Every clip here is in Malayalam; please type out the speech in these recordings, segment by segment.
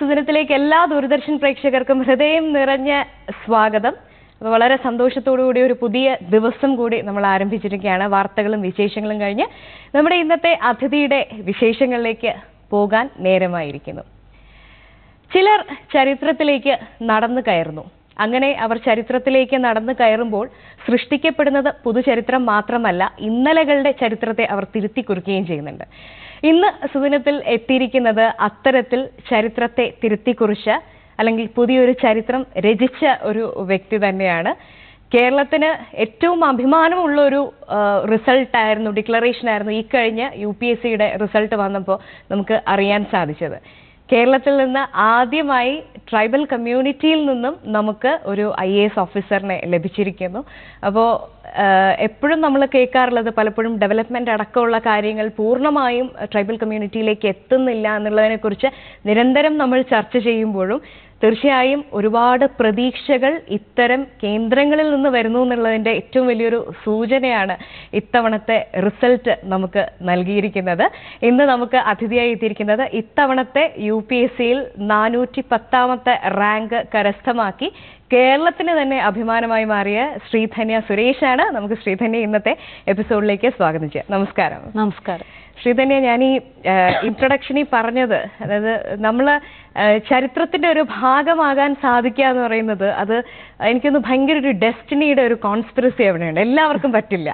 സുദിനത്തിലേക്ക് എല്ലാ ദൂരദർശൻ പ്രേക്ഷകർക്കും ഹൃദയം നിറഞ്ഞ സ്വാഗതം അപ്പോൾ വളരെ സന്തോഷത്തോടു കൂടി ഒരു പുതിയ ദിവസം കൂടി നമ്മൾ ആരംഭിച്ചിരിക്കുകയാണ് വാർത്തകളും വിശേഷങ്ങളും കഴിഞ്ഞ് നമ്മുടെ ഇന്നത്തെ അതിഥിയുടെ വിശേഷങ്ങളിലേക്ക് പോകാൻ നേരമായിരിക്കുന്നു ചിലർ ചരിത്രത്തിലേക്ക് നടന്നു കയറുന്നു അങ്ങനെ അവർ ചരിത്രത്തിലേക്ക് നടന്നു കയറുമ്പോൾ സൃഷ്ടിക്കപ്പെടുന്നത് പുതുചരിത്രം മാത്രമല്ല ഇന്നലകളുടെ ചരിത്രത്തെ അവർ തിരുത്തി കുറിക്കുകയും ചെയ്യുന്നുണ്ട് ഇന്ന് സുദിനത്തിൽ എത്തിയിരിക്കുന്നത് അത്തരത്തിൽ ചരിത്രത്തെ തിരുത്തിക്കുറിച്ച അല്ലെങ്കിൽ പുതിയൊരു ചരിത്രം രചിച്ച ഒരു വ്യക്തി തന്നെയാണ് കേരളത്തിന് ഏറ്റവും അഭിമാനമുള്ള ഒരു റിസൾട്ട് ആയിരുന്നു ഡിക്ലറേഷൻ ആയിരുന്നു ഈ കഴിഞ്ഞ യു പി എസ് സിയുടെ റിസൾട്ട് വന്നപ്പോൾ നമുക്ക് അറിയാൻ സാധിച്ചത് കേരളത്തിൽ നിന്ന് ആദ്യമായി ട്രൈബൽ കമ്മ്യൂണിറ്റിയിൽ നിന്നും നമുക്ക് ഒരു ഐ എ എസ് ഓഫീസറിനെ ലഭിച്ചിരിക്കുന്നു അപ്പോൾ എപ്പോഴും നമ്മൾ കേൾക്കാറുള്ളത് പലപ്പോഴും ഡെവലപ്മെന്റ് അടക്കമുള്ള കാര്യങ്ങൾ പൂർണ്ണമായും ട്രൈബൽ കമ്മ്യൂണിറ്റിയിലേക്ക് എത്തുന്നില്ല എന്നുള്ളതിനെക്കുറിച്ച് നിരന്തരം നമ്മൾ ചർച്ച ചെയ്യുമ്പോഴും തീർച്ചയായും ഒരുപാട് പ്രതീക്ഷകൾ ഇത്തരം കേന്ദ്രങ്ങളിൽ നിന്ന് വരുന്നു എന്നുള്ളതിന്റെ ഏറ്റവും വലിയൊരു സൂചനയാണ് ഇത്തവണത്തെ റിസൾട്ട് നമുക്ക് നൽകിയിരിക്കുന്നത് ഇന്ന് നമുക്ക് അതിഥിയായി എത്തിയിരിക്കുന്നത് ഇത്തവണത്തെ യു പി എസ് സിയിൽ നാനൂറ്റി പത്താമത്തെ റാങ്ക് കരസ്ഥമാക്കി കേരളത്തിന് തന്നെ അഭിമാനമായി മാറിയ ശ്രീധന്യ സുരേഷാണ് നമുക്ക് ശ്രീധന്യ ഇന്നത്തെ എപ്പിസോഡിലേക്ക് സ്വാഗതം ചെയ്യാം നമസ്കാരം നമസ്കാരം ശ്രീധന്യ ഞാൻ ഈ ഇൻട്രൊഡക്ഷനിൽ പറഞ്ഞത് അതായത് നമ്മൾ ചരിത്രത്തിന്റെ ഒരു ഭാഗമാകാൻ സാധിക്കുക എന്ന് പറയുന്നത് അത് എനിക്കൊന്ന് ഭയങ്കര ഒരു ഡെസ്റ്റിനിയുടെ ഒരു കോൺസ്പിറസി അവിടെയുണ്ട് എല്ലാവർക്കും പറ്റില്ല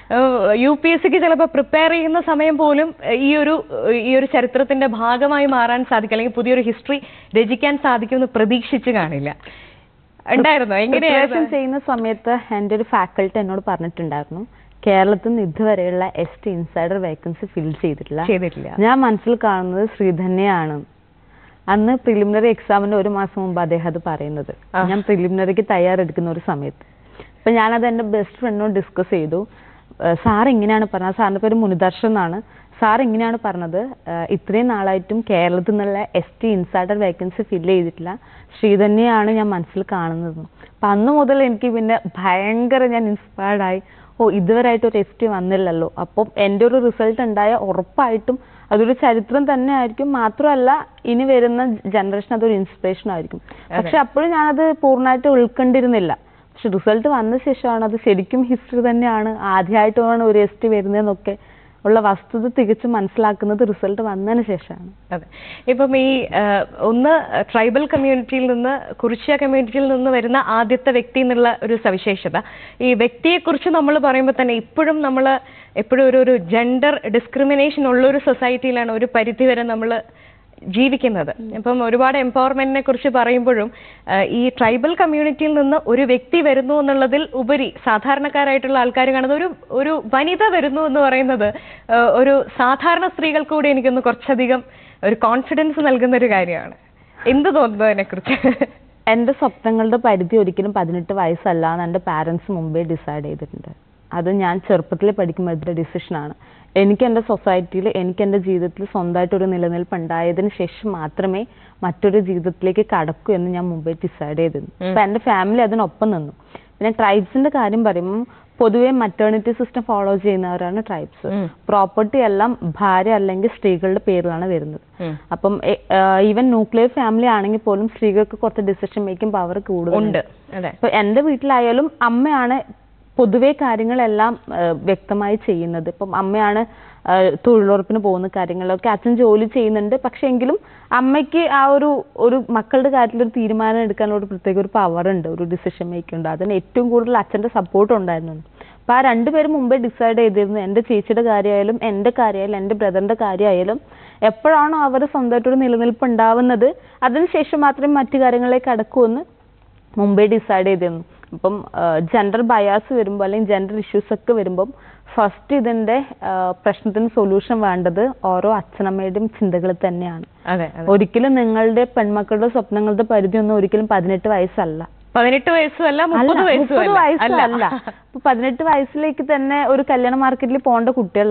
യു പി എസ് സിക്ക് ചിലപ്പോൾ പ്രിപ്പയർ ചെയ്യുന്ന സമയം പോലും ഈ ഒരു ഈ ഒരു ചരിത്രത്തിന്റെ ഭാഗമായി മാറാൻ സാധിക്കും അല്ലെങ്കിൽ പുതിയൊരു ഹിസ്റ്ററി രചിക്കാൻ സാധിക്കുമെന്ന് പ്രതീക്ഷിച്ച് കാണില്ല ഉണ്ടായിരുന്നോ Preparation എങ്ങനെയായിരുന്നു ചെയ്യുന്ന സമയത്ത് എൻ്റെ ഒരു ഫാക്കൽറ്റി എന്നോട് പറഞ്ഞിട്ടുണ്ടായിരുന്നു കേരളത്തിൽ നിന്ന് ഇതുവരെയുള്ള S T insider vacancy fill ചെയ്തിട്ടില്ല ചെയ്തിട്ടില്ല ഞാൻ മനസ്സിൽ കാണുന്നത് ശ്രീധന്യയാണ് അന്ന് പ്രിലിമിനറി എക്സാമിന് ഒരു മാസം മുമ്പ് അദ്ദേഹം അത് പറയുന്നത് ആ. ഞാൻ പ്രിലിമിനറിക്ക് തയ്യാറെടുക്കുന്ന ഒരു സമയത്ത് അപ്പൊ ഞാനത് എൻ്റെ ബെസ്റ്റ് ഫ്രണ്ടിനോട് ഡിസ്കസ് ചെയ്തു സാർ ഇങ്ങനെയാണ് പറഞ്ഞത് സാറിന്റെ പേര് മുനിദർശൻ എന്നാണ് സാർ ഇങ്ങനെയാണ് പറഞ്ഞത് ഏഹ് ഇത്രയും നാളായിട്ടും കേരളത്തിൽ നിന്നുള്ള S T insider vacancy fill ചെയ്തിട്ടില്ല ശ്രീധന്യയാണ് ഞാൻ മനസ്സിൽ കാണുന്നത് അപ്പൊ അന്ന് മുതൽ എനിക്ക് പിന്നെ ഭയങ്കര ഞാൻ ഇൻസ്പയർഡ് ആയി ഓ ഇതുവരെയായിട്ട് ഒരു എസ് ടി വന്നില്ലല്ലോ അപ്പം എൻ്റെ ഒരു റിസൾട്ട് ഉണ്ടായ ഉറപ്പായിട്ടും അതൊരു ചരിത്രം തന്നെ ആയിരിക്കും മാത്രമല്ല ഇനി വരുന്ന ജനറേഷൻ അതൊരു ഇൻസ്പിറേഷൻ ആയിരിക്കും പക്ഷെ അപ്പോഴും ഞാനത് പൂർണ്ണമായിട്ട് ഉൾക്കൊണ്ടിരുന്നില്ല പക്ഷെ റിസൾട്ട് വന്ന ശേഷമാണ് അത് ശരിക്കും ഹിസ്റ്ററി തന്നെയാണ് ആദ്യമായിട്ടാണ് ഒരു എസ് ടി വരുന്നതെന്നൊക്കെ ഉള്ള വസ്തുത തികച്ചും മനസ്സിലാക്കുന്നത് റിസൾട്ട് വന്നതിന് ശേഷമാണ് അതെ ഇപ്പം ഈ ആ, ഒന്ന് ട്രൈബൽ കമ്മ്യൂണിറ്റിയിൽ നിന്ന് കുറിച്യ കമ്മ്യൂണിറ്റിയിൽ നിന്ന് വരുന്ന ആദ്യത്തെ വ്യക്തി എന്നുള്ള ഒരു സവിശേഷത ഈ വ്യക്തിയെക്കുറിച്ച് നമ്മൾ പറയുമ്പോൾ തന്നെ ഇപ്പോഴും നമ്മൾ എപ്പോഴും ഒരു ഒരു ജെൻഡർ ഡിസ്ക്രിമിനേഷൻ ഉള്ള ഒരു സൊസൈറ്റിയിലാണ് ഒരു പരിധി വരെ നമ്മൾ ജീവിക്കുന്നത് ഇപ്പം ഒരുപാട് എംപവർമെന്റിനെ കുറിച്ച് പറയുമ്പോഴും ആ, ഈ ട്രൈബൽ കമ്മ്യൂണിറ്റിയിൽ നിന്ന് ഒരു വ്യക്തി വരുന്നു എന്നുള്ളതിൽ ഉപരി സാധാരണക്കാരായിട്ടുള്ള ആൾക്കാർ കാണുന്നത് ഒരു ഒരു വനിത വരുന്നു എന്ന് പറയുന്നത് ആ, ഒരു സാധാരണ സ്ത്രീകൾക്ക് കൂടി എനിക്കൊന്ന് കുറച്ചധികം ഒരു കോൺഫിഡൻസ് നൽകുന്ന ഒരു കാര്യമാണ് എന്ത് തോന്നുന്നു അതിനെക്കുറിച്ച് എൻ്റെ സ്വപ്നങ്ങളുടെ പരിധി ഒരിക്കലും പതിനെട്ട് വയസ്സല്ല എന്ന് എൻ്റെ പാരൻസ് മുമ്പേ ഡിസൈഡ് ചെയ്തിട്ടുണ്ട് അത് ഞാൻ ചെറുപ്പത്തിൽ പഠിക്കുമ്പോൾ എടുത്ത ഡിസിഷനാണ് എനിക്ക് എൻ്റെ സൊസൈറ്റിയിൽ എനിക്ക് എൻ്റെ ജീവിതത്തിൽ സ്വന്തമായിട്ടൊരു നിലനിൽപ്പ് ഉണ്ടായതിന് ശേഷം മാത്രമേ മറ്റൊരു ജീവിതത്തിലേക്ക് കടക്കൂ എന്ന് ഞാൻ മുമ്പേ ഡിസൈഡ് ചെയ്തിരുന്നു അപ്പൊ എൻ്റെ ഫാമിലി അതിനൊപ്പം നിന്നു പിന്നെ ട്രൈബ്സിന്റെ കാര്യം പറയുമ്പോൾ പൊതുവെ മറ്റേണിറ്റി സിസ്റ്റം ഫോളോ ചെയ്യുന്നവരാണ് ട്രൈബ്സ് ഉം. പ്രോപ്പർട്ടി എല്ലാം ഭാര്യ അല്ലെങ്കിൽ സ്ത്രീകളുടെ പേരിലാണ് വരുന്നത് ഉം. അപ്പം ഈവൻ ന്യൂക്ലിയർ ഫാമിലി ആണെങ്കിൽ പോലും സ്ത്രീകൾക്ക് കുറച്ച് ഡിസിഷൻ മേക്കിംഗ് പവർ കൂടുതലുണ്ട് ഉണ്ട് അതെ ഇപ്പൊ എന്റെ വീട്ടിലായാലും അമ്മയാണ് പൊതുവെ കാര്യങ്ങളെല്ലാം ആ, വ്യക്തമായി ചെയ്യുന്നത് ഇപ്പം അമ്മയാണ് ആ, തൊഴിലുറപ്പിന് പോകുന്ന കാര്യങ്ങളൊക്കെ അച്ഛൻ ജോലി ചെയ്യുന്നുണ്ട് പക്ഷെ എങ്കിലും അമ്മയ്ക്ക് ആ ഒരു ഒരു മക്കളുടെ കാര്യത്തിൽ ഒരു തീരുമാനം എടുക്കാനുള്ള ഒരു പ്രത്യേക ഒരു പവർ ഉണ്ട് ഒരു ഡിസിഷൻ മേക്കിംഗ് ഉണ്ട് അതിന് ഏറ്റവും കൂടുതൽ അച്ഛന്റെ സപ്പോർട്ട് ഉണ്ടായിരുന്നു അപ്പൊ ആ രണ്ടുപേരും മുമ്പേ ഡിസൈഡ് ചെയ്തിരുന്നു എന്റെ ചേച്ചിയുടെ കാര്യമായാലും എന്റെ കാര്യമായാലും എന്റെ ബ്രദറിന്റെ കാര്യമായാലും എപ്പോഴാണോ അവർ സ്വന്തമായിട്ടൊരു നിലനിൽപ്പ് ഉണ്ടാവുന്നത് അതിനുശേഷം മാത്രമേ മറ്റു കാര്യങ്ങളിലേക്ക് കടക്കൂ എന്ന് മുമ്പേ ഡിസൈഡ് ചെയ്തിരുന്നു അപ്പം ജെൻഡർ ബയാസ് വരുമ്പോൾ അല്ലെങ്കിൽ ജെൻഡർ ഇഷ്യൂസ് ഒക്കെ വരുമ്പം ഫസ്റ്റ് ഇതിന്റെ ആ, പ്രശ്നത്തിന് സൊല്യൂഷൻ വേണ്ടത് ഓരോ അച്ഛനമ്മയുടെയും ചിന്തകൾ തന്നെയാണ് അതെ അതെ ഒരിക്കലും നിങ്ങളുടെ പെൺമക്കളുടെ സ്വപ്നങ്ങളുടെ പരിധി ഒന്നും ഒരിക്കലും പതിനെട്ട് വയസ്സല്ല പതിനെട്ട് വയസ്സും അല്ല അല്ല, മുപ്പത് വയസ്സും മുപ്പത് അല്ല വയസ്സല്ല ഇപ്പൊ പതിനെട്ട് വയസ്സിലേക്ക് തന്നെ ഒരു കല്യാണ മാർക്കറ്റിൽ പോകേണ്ട കുട്ടികളല്ല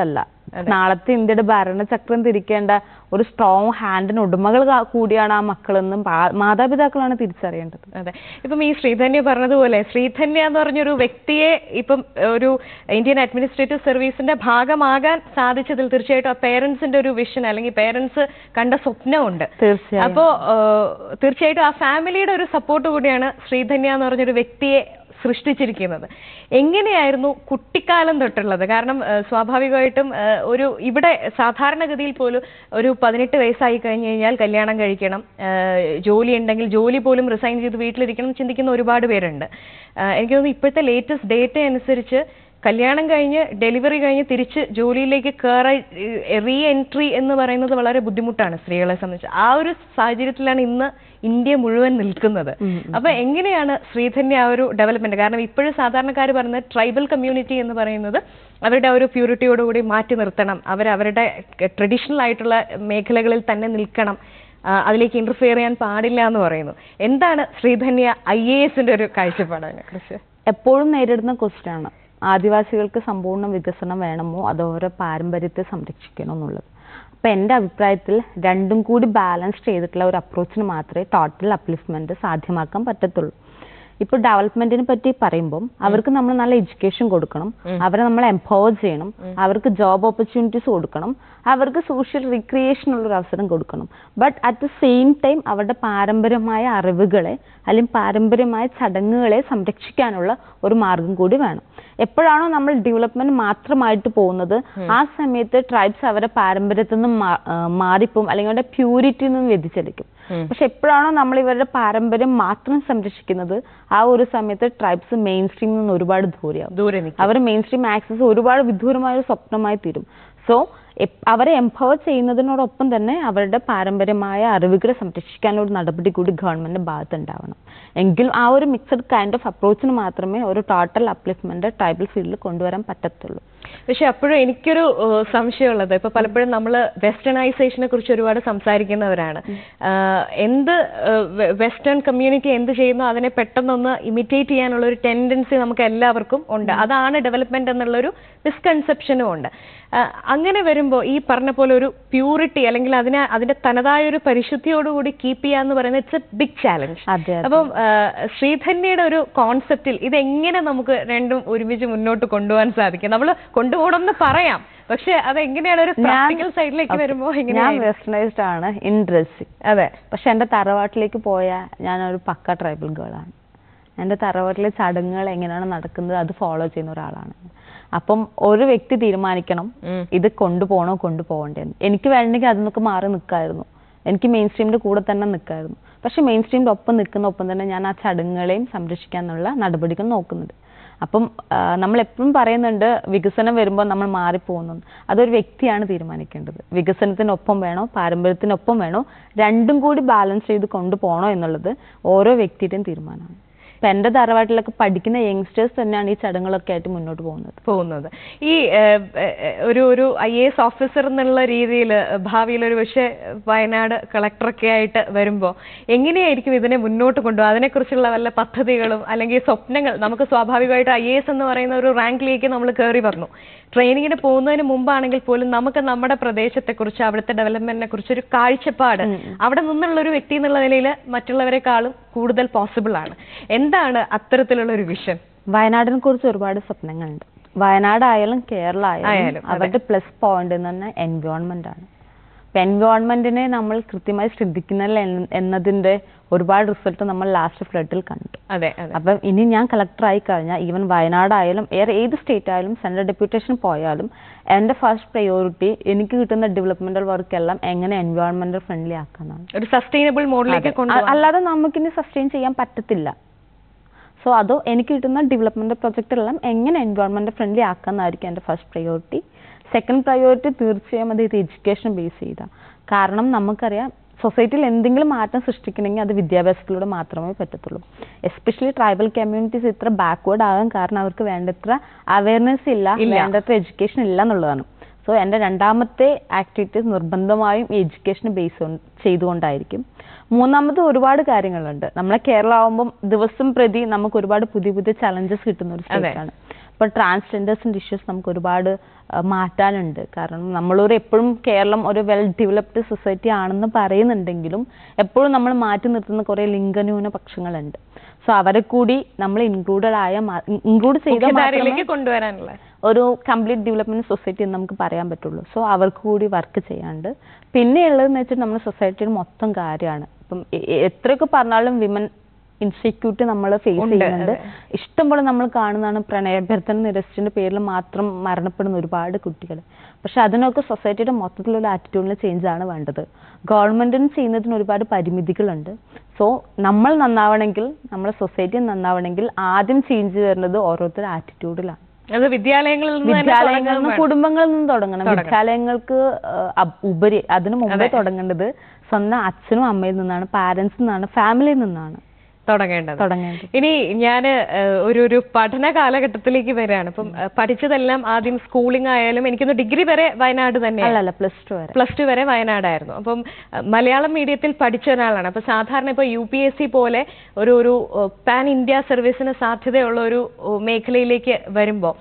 നാളത്തെ ഇന്ത്യയുടെ ഭരണചക്രം തിരിക്കേണ്ട ഒരു സ്ട്രോങ് ഹാൻഡിന് ഉടമകൾ കാ- കൂടിയാണ് ആ മക്കളെന്നും പാ- മാതാപിതാക്കളാണ് തിരിച്ചറിയേണ്ടത് അതെ ഇപ്പം ഈ ശ്രീധന്യ പറഞ്ഞതുപോലെ ശ്രീധന്യ എന്ന് പറഞ്ഞൊരു വ്യക്തിയെ ഇപ്പം ഒരു ഇന്ത്യൻ അഡ്മിനിസ്ട്രേറ്റീവ് സർവീസിന്റെ ഭാഗമാകാൻ സാധിച്ചതിൽ തീർച്ചയായിട്ടും ആ പേരൻസിന്റെ ഒരു വിഷൻ അല്ലെങ്കിൽ പേരൻസ് കണ്ട സ്വപ്നമുണ്ട് തീർച്ചയായും അപ്പോ ഏഹ്, തീർച്ചയായിട്ടും ആ ഫാമിലിയുടെ ഒരു സപ്പോർട്ട് കൂടിയാണ് ശ്രീധന്യ എന്ന് പറഞ്ഞൊരു വ്യക്തിയെ സൃഷ്ടിച്ചിരിക്കുന്നത് എങ്ങനെയായിരുന്നു കുട്ടിക്കാലം തൊട്ടുള്ളത് കാരണം ഏഹ്, സ്വാഭാവികമായിട്ടും ഏഹ്, ഒരു ഇവിടെ സാധാരണഗതിയിൽ പോലും ഒരു പതിനെട്ട് വയസ്സായി കഴിഞ്ഞു കഴിഞ്ഞാൽ കല്യാണം കഴിക്കണം ഏഹ്, ജോലി ഉണ്ടെങ്കിൽ ജോലി പോലും റിസൈൻ ചെയ്ത് വീട്ടിലിരിക്കണം എന്ന് ചിന്തിക്കുന്ന ഒരുപാട് പേരുണ്ട് ഏഹ്, എനിക്ക് തോന്നുന്നു ഇപ്പോഴത്തെ ലേറ്റസ്റ്റ് ഡേറ്റ അനുസരിച്ച് കല്യാണം കഴിഞ്ഞ് ഡെലിവറി കഴിഞ്ഞ് തിരിച്ച് ജോലിയിലേക്ക് കയറി റീ എൻട്രി എന്ന് പറയുന്നത് വളരെ ബുദ്ധിമുട്ടാണ് സ്ത്രീകളെ സംബന്ധിച്ച് ആ ഒരു സാഹചര്യത്തിലാണ് ഇന്ന് ഇന്ത്യ മുഴുവൻ നിൽക്കുന്നത് അപ്പൊ എങ്ങനെയാണ് ശ്രീധന്യ ആ ഒരു ഡെവലപ്മെന്റ് കാരണം ഇപ്പോഴും സാധാരണക്കാർ പറയുന്നത് ട്രൈബൽ കമ്മ്യൂണിറ്റി എന്ന് പറയുന്നത് അവരുടെ ആ ഒരു പ്യൂരിറ്റിയോടുകൂടി മാറ്റി നിർത്തണം അവർ അവരുടെ ട്രഡീഷണൽ ആയിട്ടുള്ള മേഖലകളിൽ തന്നെ നിൽക്കണം ആ, അതിലേക്ക് ഇന്റർഫിയർ ചെയ്യാൻ പാടില്ല എന്ന് പറയുന്നു എന്താണ് ശ്രീധന്യ ഐ എ എസിന്റെ ഒരു കാഴ്ചപ്പാട് അതിനെക്കുറിച്ച് എപ്പോഴും നേരിടുന്ന ക്വസ്റ്റ്യൻ ആണ് ആദിവാസികൾക്ക് സമ്പൂർണ്ണ വികസനം വേണമോ അതോ അവരുടെ പാരമ്പര്യത്തെ സംരക്ഷിക്കണോ എന്നുള്ളത് അപ്പൊ എൻ്റെ അഭിപ്രായത്തിൽ രണ്ടും കൂടി ബാലൻസ് ചെയ്തിട്ടുള്ള ഒരു അപ്രോച്ചിന് മാത്രമേ ടോട്ടൽ അപ്ലിഫ്റ്റ്മെന്റ് സാധ്യമാക്കാൻ പറ്റത്തുള്ളൂ ഇപ്പൊ ഡെവലപ്മെന്റിനെ പറ്റി പറയുമ്പോൾ അവർക്ക് നമ്മൾ നല്ല എഡ്യൂക്കേഷൻ കൊടുക്കണം അവരെ നമ്മൾ എംപവർ ചെയ്യണം അവർക്ക് ജോബ് ഓപ്പർച്യൂണിറ്റീസ് കൊടുക്കണം അവർക്ക് സോഷ്യൽ റിക്രിയേഷൻ ഉള്ള ഒരു അവസരം കൊടുക്കണം but at the same time അവരുടെ പാരമ്പര്യമായ അറിവുകളെ അല്ലെങ്കിൽ പാരമ്പര്യമായ ചടങ്ങുകളെ സംരക്ഷിക്കാനുള്ള ഒരു മാർഗം കൂടി വേണം എപ്പോഴാണോ നമ്മൾ ഡെവലപ്മെന്റ് മാത്രമായിട്ട് പോകുന്നത് ആ സമയത്ത് ട്രൈബ്സ് അവരുടെ പാരമ്പര്യത്തിൽ നിന്ന് മാ- ആ, മാറിപ്പോവും അല്ലെങ്കിൽ അവരുടെ പ്യൂരിറ്റിയിൽ നിന്ന് വ്യതിചലിക്കും പക്ഷെ എപ്പോഴാണോ നമ്മൾ ഇവരുടെ പാരമ്പര്യം മാത്രം സംരക്ഷിക്കുന്നത് ആ ഒരു സമയത്ത് ട്രൈബ്സ് മെയിൻ സ്ട്രീമിൽ നിന്ന് ഒരുപാട് ദൂരെയാവും ദൂരെ നിൽക്കും അവർ മെയിൻ സ്ട്രീം ആക്സസ് ഒരുപാട് വിദൂരമായ ഒരു സ്വപ്നമായി തീരും സോ അവരെ എംപവർ ചെയ്യുന്നതിനോടൊപ്പം തന്നെ അവരുടെ പാരമ്പര്യമായ അറിവുകളെ സംരക്ഷിക്കാനുള്ള ഒരു നടപടി കൂടി ഗവൺമെന്റിന്റെ ഭാഗത്ത് ഉണ്ടാവണം എങ്കിൽ ആ ഒരു മിക്സഡ് കൈൻഡ് ഓഫ് അപ്രോച്ചിന് മാത്രമേ ഒരു ടോട്ടൽ അപ്ലിഫ്റ്റ്മെന്റ് ട്രൈബൽ ഫീൽഡിൽ കൊണ്ടുവരാൻ പറ്റത്തുള്ളൂ പക്ഷെ അപ്പോഴും എനിക്കൊരു ഏഹ്, സംശയമുള്ളത് ഇപ്പൊ പലപ്പോഴും നമ്മൾ വെസ്റ്റേണൈസേഷനെ കുറിച്ച് ഒരുപാട് സംസാരിക്കുന്നവരാണ് ആഹ് എന്ത് വെസ്റ്റേൺ കമ്മ്യൂണിറ്റി എന്ത് ചെയ്യുന്നു അതിനെ പെട്ടെന്നൊന്ന് ഇമിറ്റേറ്റ് ചെയ്യാനുള്ള ഒരു ടെൻഡൻസി നമുക്ക് എല്ലാവർക്കും ഉണ്ട് അതാണ് ഡെവലപ്മെന്റ് എന്നുള്ളൊരു മിസ്കൺസെപ്ഷനും ഉണ്ട് ആഹ് അങ്ങനെ വരുമ്പോൾ ഈ പറഞ്ഞ പോലെ ഒരു പ്യൂരിറ്റി അല്ലെങ്കിൽ അതിനെ അതിന്റെ തനതായ ഒരു പരിശുദ്ധിയോടുകൂടി കീപ്പ് ചെയ്യുക എന്ന് പറയുന്നത് ഇറ്റ്സ് എ ബിഗ് ചാലഞ്ച് അതെ അതെ. അപ്പം ആ, ശ്രീധന്യയുടെ ഒരു കോൺസെപ്റ്റിൽ ഇതെങ്ങനെ നമുക്ക് രണ്ടും ഒരുമിച്ച് മുന്നോട്ട് കൊണ്ടുപോകാൻ സാധിക്കും നമ്മൾ കൊണ്ടുപോകണമെന്ന് പറയാം പക്ഷെ അതെങ്ങനെയാണ് ഒരു പ്രാക്ടിക്കൽ സൈഡിലേക്ക് വരുമ്പോൾ ഞാൻ എങ്ങനെയാണ് വെസ്റ്റേണൈസ്ഡ് ആണ് ഇൻ ഡ്രസ്സിങ് അതെ പക്ഷെ എൻ്റെ തറവാട്ടിലേക്ക് പോയാൽ ഞാനൊരു പക്ക ട്രൈബൽ ഗേൾ ആണ് എൻ്റെ തറവാട്ടിലെ ചടങ്ങുകൾ എങ്ങനെയാണ് നടക്കുന്നത് അത് ഫോളോ ചെയ്യുന്ന ഒരാളാണ് അപ്പം ഒരു വ്യക്തി തീരുമാനിക്കണം ഉം. ഇത് കൊണ്ടുപോകണോ കൊണ്ടുപോകണ്ടേന്ന് എനിക്ക് വേണമെങ്കിൽ അതിനൊക്കെ മാറി നിൽക്കായിരുന്നു എനിക്ക് മെയിൻ സ്ട്രീമിന്റെ കൂടെ തന്നെ നിൽക്കായിരുന്നു പക്ഷെ മെയിൻ സ്ട്രീമിന്റെ ഒപ്പം നിൽക്കുന്ന ഒപ്പം തന്നെ ഞാൻ ആ ചടങ്ങുകളെയും സംരക്ഷിക്കാനുള്ള നടപടികൾ നോക്കുന്നുണ്ട് അപ്പം നമ്മൾ എപ്പോഴും പറയുന്നുണ്ട് വികസനം വരുമ്പോൾ നമ്മൾ മാറിപ്പോകുന്നു അതൊരു വ്യക്തിയാണ് തീരുമാനിക്കേണ്ടത് വികസനത്തിനൊപ്പം വേണോ പാരമ്പര്യത്തിനൊപ്പം വേണോ രണ്ടും കൂടി ബാലൻസ് ചെയ്ത് കൊണ്ടുപോകണോ എന്നുള്ളത് ഓരോ വ്യക്തിയുടെയും തീരുമാനമാണ് ഇപ്പം എൻ്റെ തറവാട്ടിലൊക്കെ പഠിക്കുന്ന യങ്സ്റ്റേഴ്സ് തന്നെയാണ് ഈ ചടങ്ങുകളൊക്കെ ആയിട്ട് മുന്നോട്ട് പോകുന്നത് പോകുന്നത് ഈ ഏ, ഏ, ഒരു ഒരു ഐ എ എസ് ഓഫീസർ എന്നുള്ള രീതിയിൽ ഭാവിയിൽ ഒരു പക്ഷേ വയനാട് കളക്ടറൊക്കെ ആയിട്ട് വരുമ്പോൾ എങ്ങനെയായിരിക്കും ഇതിനെ മുന്നോട്ട് കൊണ്ടുപോകുക അതിനെക്കുറിച്ചുള്ള വല്ല പദ്ധതികളും അല്ലെങ്കിൽ സ്വപ്നങ്ങൾ നമുക്ക് സ്വാഭാവികമായിട്ട് ഐ എ എസ് എന്ന് പറയുന്ന ഒരു റാങ്കിലേക്ക് നമ്മൾ കയറി വന്നു ട്രെയിനിങ്ങിന് പോകുന്നതിന് മുമ്പാണെങ്കിൽ പോലും നമുക്ക് നമ്മുടെ പ്രദേശത്തെക്കുറിച്ച് അവിടുത്തെ ഡെവലപ്മെന്റിനെ കുറിച്ച് ഒരു കാഴ്ചപ്പാട് അവിടെ നിന്നുള്ള ഒരു വ്യക്തി എന്നുള്ള നിലയിൽ മറ്റുള്ളവരെക്കാളും കൂടുതൽ പോസിബിൾ ആണ് എന്താണ് അത്തരത്തിലുള്ള ഒരു വിഷൻ വയനാടിനെ കുറിച്ച് ഒരുപാട് സ്വപ്നങ്ങളുണ്ട് വയനാട് ആയാലും കേരള ആയാലും ആയാലും, അതെ. അവരുടെ പ്ലസ് പോയിന്റ് എന്ന് പറഞ്ഞാൽ എൻവയോൺമെന്റ് ആണ് അപ്പൊ എൻവയോൺമെന്റിനെ നമ്മൾ കൃത്യമായി ശ്രദ്ധിക്കുന്നില്ല എന്ന- എന്നതിന്റെ ഒരുപാട് റിസൾട്ട് നമ്മൾ ലാസ്റ്റ് ഫ്ലഡിൽ കണ്ടു അതെ അതെ അപ്പം ഇനി ഞാൻ കളക്ടർ ആയി കഴിഞ്ഞാൽ ഈവൻ വയനാടായാലും വേറെ ഏത് സ്റ്റേറ്റ് ആയാലും സെൻട്രൽ ഡെപ്യൂട്ടേഷൻ പോയാലും എൻ്റെ ഫസ്റ്റ് പ്രയോറിറ്റി എനിക്ക് കിട്ടുന്ന ഡെവലപ്മെന്റൽ വർക്ക് എല്ലാം എങ്ങനെ എൻവയോൺമെന്റൽ ഫ്രണ്ട്ലി ആക്കാന്നാണ് ഒരു സസ്റ്റൈനബിൾ മോഡിലേക്ക് അതെ. കൊണ്ടുപോകാൻ അ- അല്ലാതെ നമുക്കിനി സസ്റ്റെയിൻ ചെയ്യാൻ പറ്റത്തില്ല സോ അതോ എനിക്ക് കിട്ടുന്ന ഡെവലപ്മെന്റ് പ്രൊജക്റ്റ് എല്ലാം എങ്ങനെ എൻവയോൺമെന്റ് ഫ്രണ്ട്ലി ആക്കാന്നായിരിക്കും എൻ്റെ ഫസ്റ്റ് പ്രയോറിറ്റി സെക്കൻഡ് പ്രയോറിറ്റി തീർച്ചയായും അത് ഇത് എഡ്യൂക്കേഷൻ ബേസ് ചെയ്ത കാരണം നമുക്കറിയാം സൊസൈറ്റിയിൽ എന്തെങ്കിലും മാറ്റം സൃഷ്ടിക്കണമെങ്കിൽ അത് വിദ്യാഭ്യാസത്തിലൂടെ മാത്രമേ പറ്റത്തുള്ളൂ എസ്പെഷ്യലി ട്രൈബൽ കമ്മ്യൂണിറ്റീസ് ഇത്ര ബാക്ക്വേർഡ് ആകാൻ കാരണം അവർക്ക് വേണ്ടത്ര അവയർനെസ് ഇല്ല ഇല്ല. വേണ്ടത്ര എഡ്യൂക്കേഷൻ ഇല്ല എന്നുള്ളതാണ് സോ എൻ്റെ രണ്ടാമത്തെ ആക്ടിവിറ്റീസ് നിർബന്ധമായും ഈ എഡ്യൂക്കേഷൻ ബേസ് ചെയ്തുകൊണ്ടായിരിക്കും മൂന്നാമത് ഒരുപാട് കാര്യങ്ങളുണ്ട് നമ്മളെ കേരളം ആവുമ്പം ദിവസം പ്രതി നമുക്ക് ഒരുപാട് പുതിയ പുതിയ ചലഞ്ചസ് കിട്ടുന്ന ഒരു അതെ. സ്റ്റേറ്റ് ആണ് ഇപ്പോൾ ട്രാൻസ്ജെൻഡേഴ്സിൻ്റെ ഇഷ്യൂസ് നമുക്ക് ഒരുപാട് ആ, മാറ്റാനുണ്ട് കാരണം നമ്മളൊരു എപ്പോഴും കേരളം ഒരു വെൽ ഡെവലപ്ഡ് സൊസൈറ്റി ആണെന്ന് പറയുന്നുണ്ടെങ്കിലും എപ്പോഴും നമ്മൾ മാറ്റി നിർത്തുന്ന കുറേ ലിംഗന്യൂന പക്ഷങ്ങളുണ്ട് സോ അവരെ കൂടി നമ്മൾ ഇൻക്ലൂഡഡ് ആയ ഇൻക്ലൂഡ് ചെയ്ത മാത്രമേ മുഖ്യധാരയിലേക്ക് കൊണ്ടുവരാനുള്ള ഒരു കംപ്ലീറ്റ് ഡെവലപ്മെന്റ് സൊസൈറ്റി എന്ന് നമുക്ക് പറയാൻ പറ്റുള്ളൂ സോ അവർക്ക് കൂടി വർക്ക് ചെയ്യാണ്ട് പിന്നെ ഉള്ളതെന്ന് വെച്ചാൽ നമ്മുടെ സൊസൈറ്റിയുടെ മൊത്തം കാര്യമാണ് ഇപ്പം എ- എ- എത്രയൊക്കെ പറഞ്ഞാലും വിമൻ ഇൻസ്റ്റിറ്റ്യൂട്ട് നമ്മൾ ഫേസ് ഉണ്ട്, ചെയ്യുന്നുണ്ട് അതെ. ഇഷ്ടംപോലെ നമ്മൾ കാണുന്നതാണ് പ്രണയാഭ്യർത്ഥന നിരസിച്ചതിന്റെ പേരിൽ മാത്രം മരണപ്പെടുന്ന ഒരുപാട് കുട്ടികൾ പക്ഷെ അതിനൊക്കെ സൊസൈറ്റിയുടെ മൊത്തത്തിലുള്ള ആറ്റിറ്റ്യൂഡിൽ ചേഞ്ച് ആണ് വേണ്ടത് ഗവൺമെന്റിന് ചെയ്യുന്നതിന് ഒരുപാട് പരിമിതികളുണ്ട് സോ നമ്മൾ നന്നാവണമെങ്കിൽ നമ്മുടെ സൊസൈറ്റി നന്നാവണമെങ്കിൽ ആദ്യം ചേഞ്ച് വരുന്നത് ഓരോരുത്തരുടെ ആറ്റിറ്റ്യൂഡിലാണ് അത് വിദ്യാലയങ്ങളിൽ നിന്ന് തന്നെ വിദ്യാലയങ്ങളിൽ തുടങ്ങാൻ നിന്ന് വേണം. കുടുംബങ്ങളിൽ നിന്ന് തുടങ്ങണം തുടങ്ങണം. വിദ്യാലയങ്ങൾക്ക് ആ, അബ്- ഉപരി അതിനു മുമ്പേ അതെ. തുടങ്ങേണ്ടത് സ്വന്തം അച്ഛനും അമ്മയിൽ നിന്നാണ് പാരന്റ്സിൽ നിന്നാണ് ഫാമിലിയിൽ നിന്നാണ് തുടങ്ങേണ്ടത് തുടങ്ങേണ്ടത് ഇനി ഞാൻ ഒരു ഒരു പഠന കാലഘട്ടത്തിലേക്ക് വരികയാണ് അപ്പം ഏഹ്, പഠിച്ചതെല്ലാം ആദ്യം സ്കൂളിംഗ് ആയാലും എനിക്കൊന്ന് ഡിഗ്രി വരെ വയനാട് തന്നെയാണ് അല്ലല്ല പ്ലസ് ടു വരെ പ്ലസ് ടു വരെ വയനാടായിരുന്നു അപ്പം അഹ് മലയാളം മീഡിയത്തിൽ പഠിച്ച ഒരാളാണ് അപ്പൊ സാധാരണ ഇപ്പോൾ യു പി എസ് സി പോലെ ഒരു ഒരു പാൻ ഇന്ത്യ സർവീസിന് സാധ്യതയുള്ള ഒരു ഏഹ്, മേഖലയിലേക്ക് വരുമ്പോൾ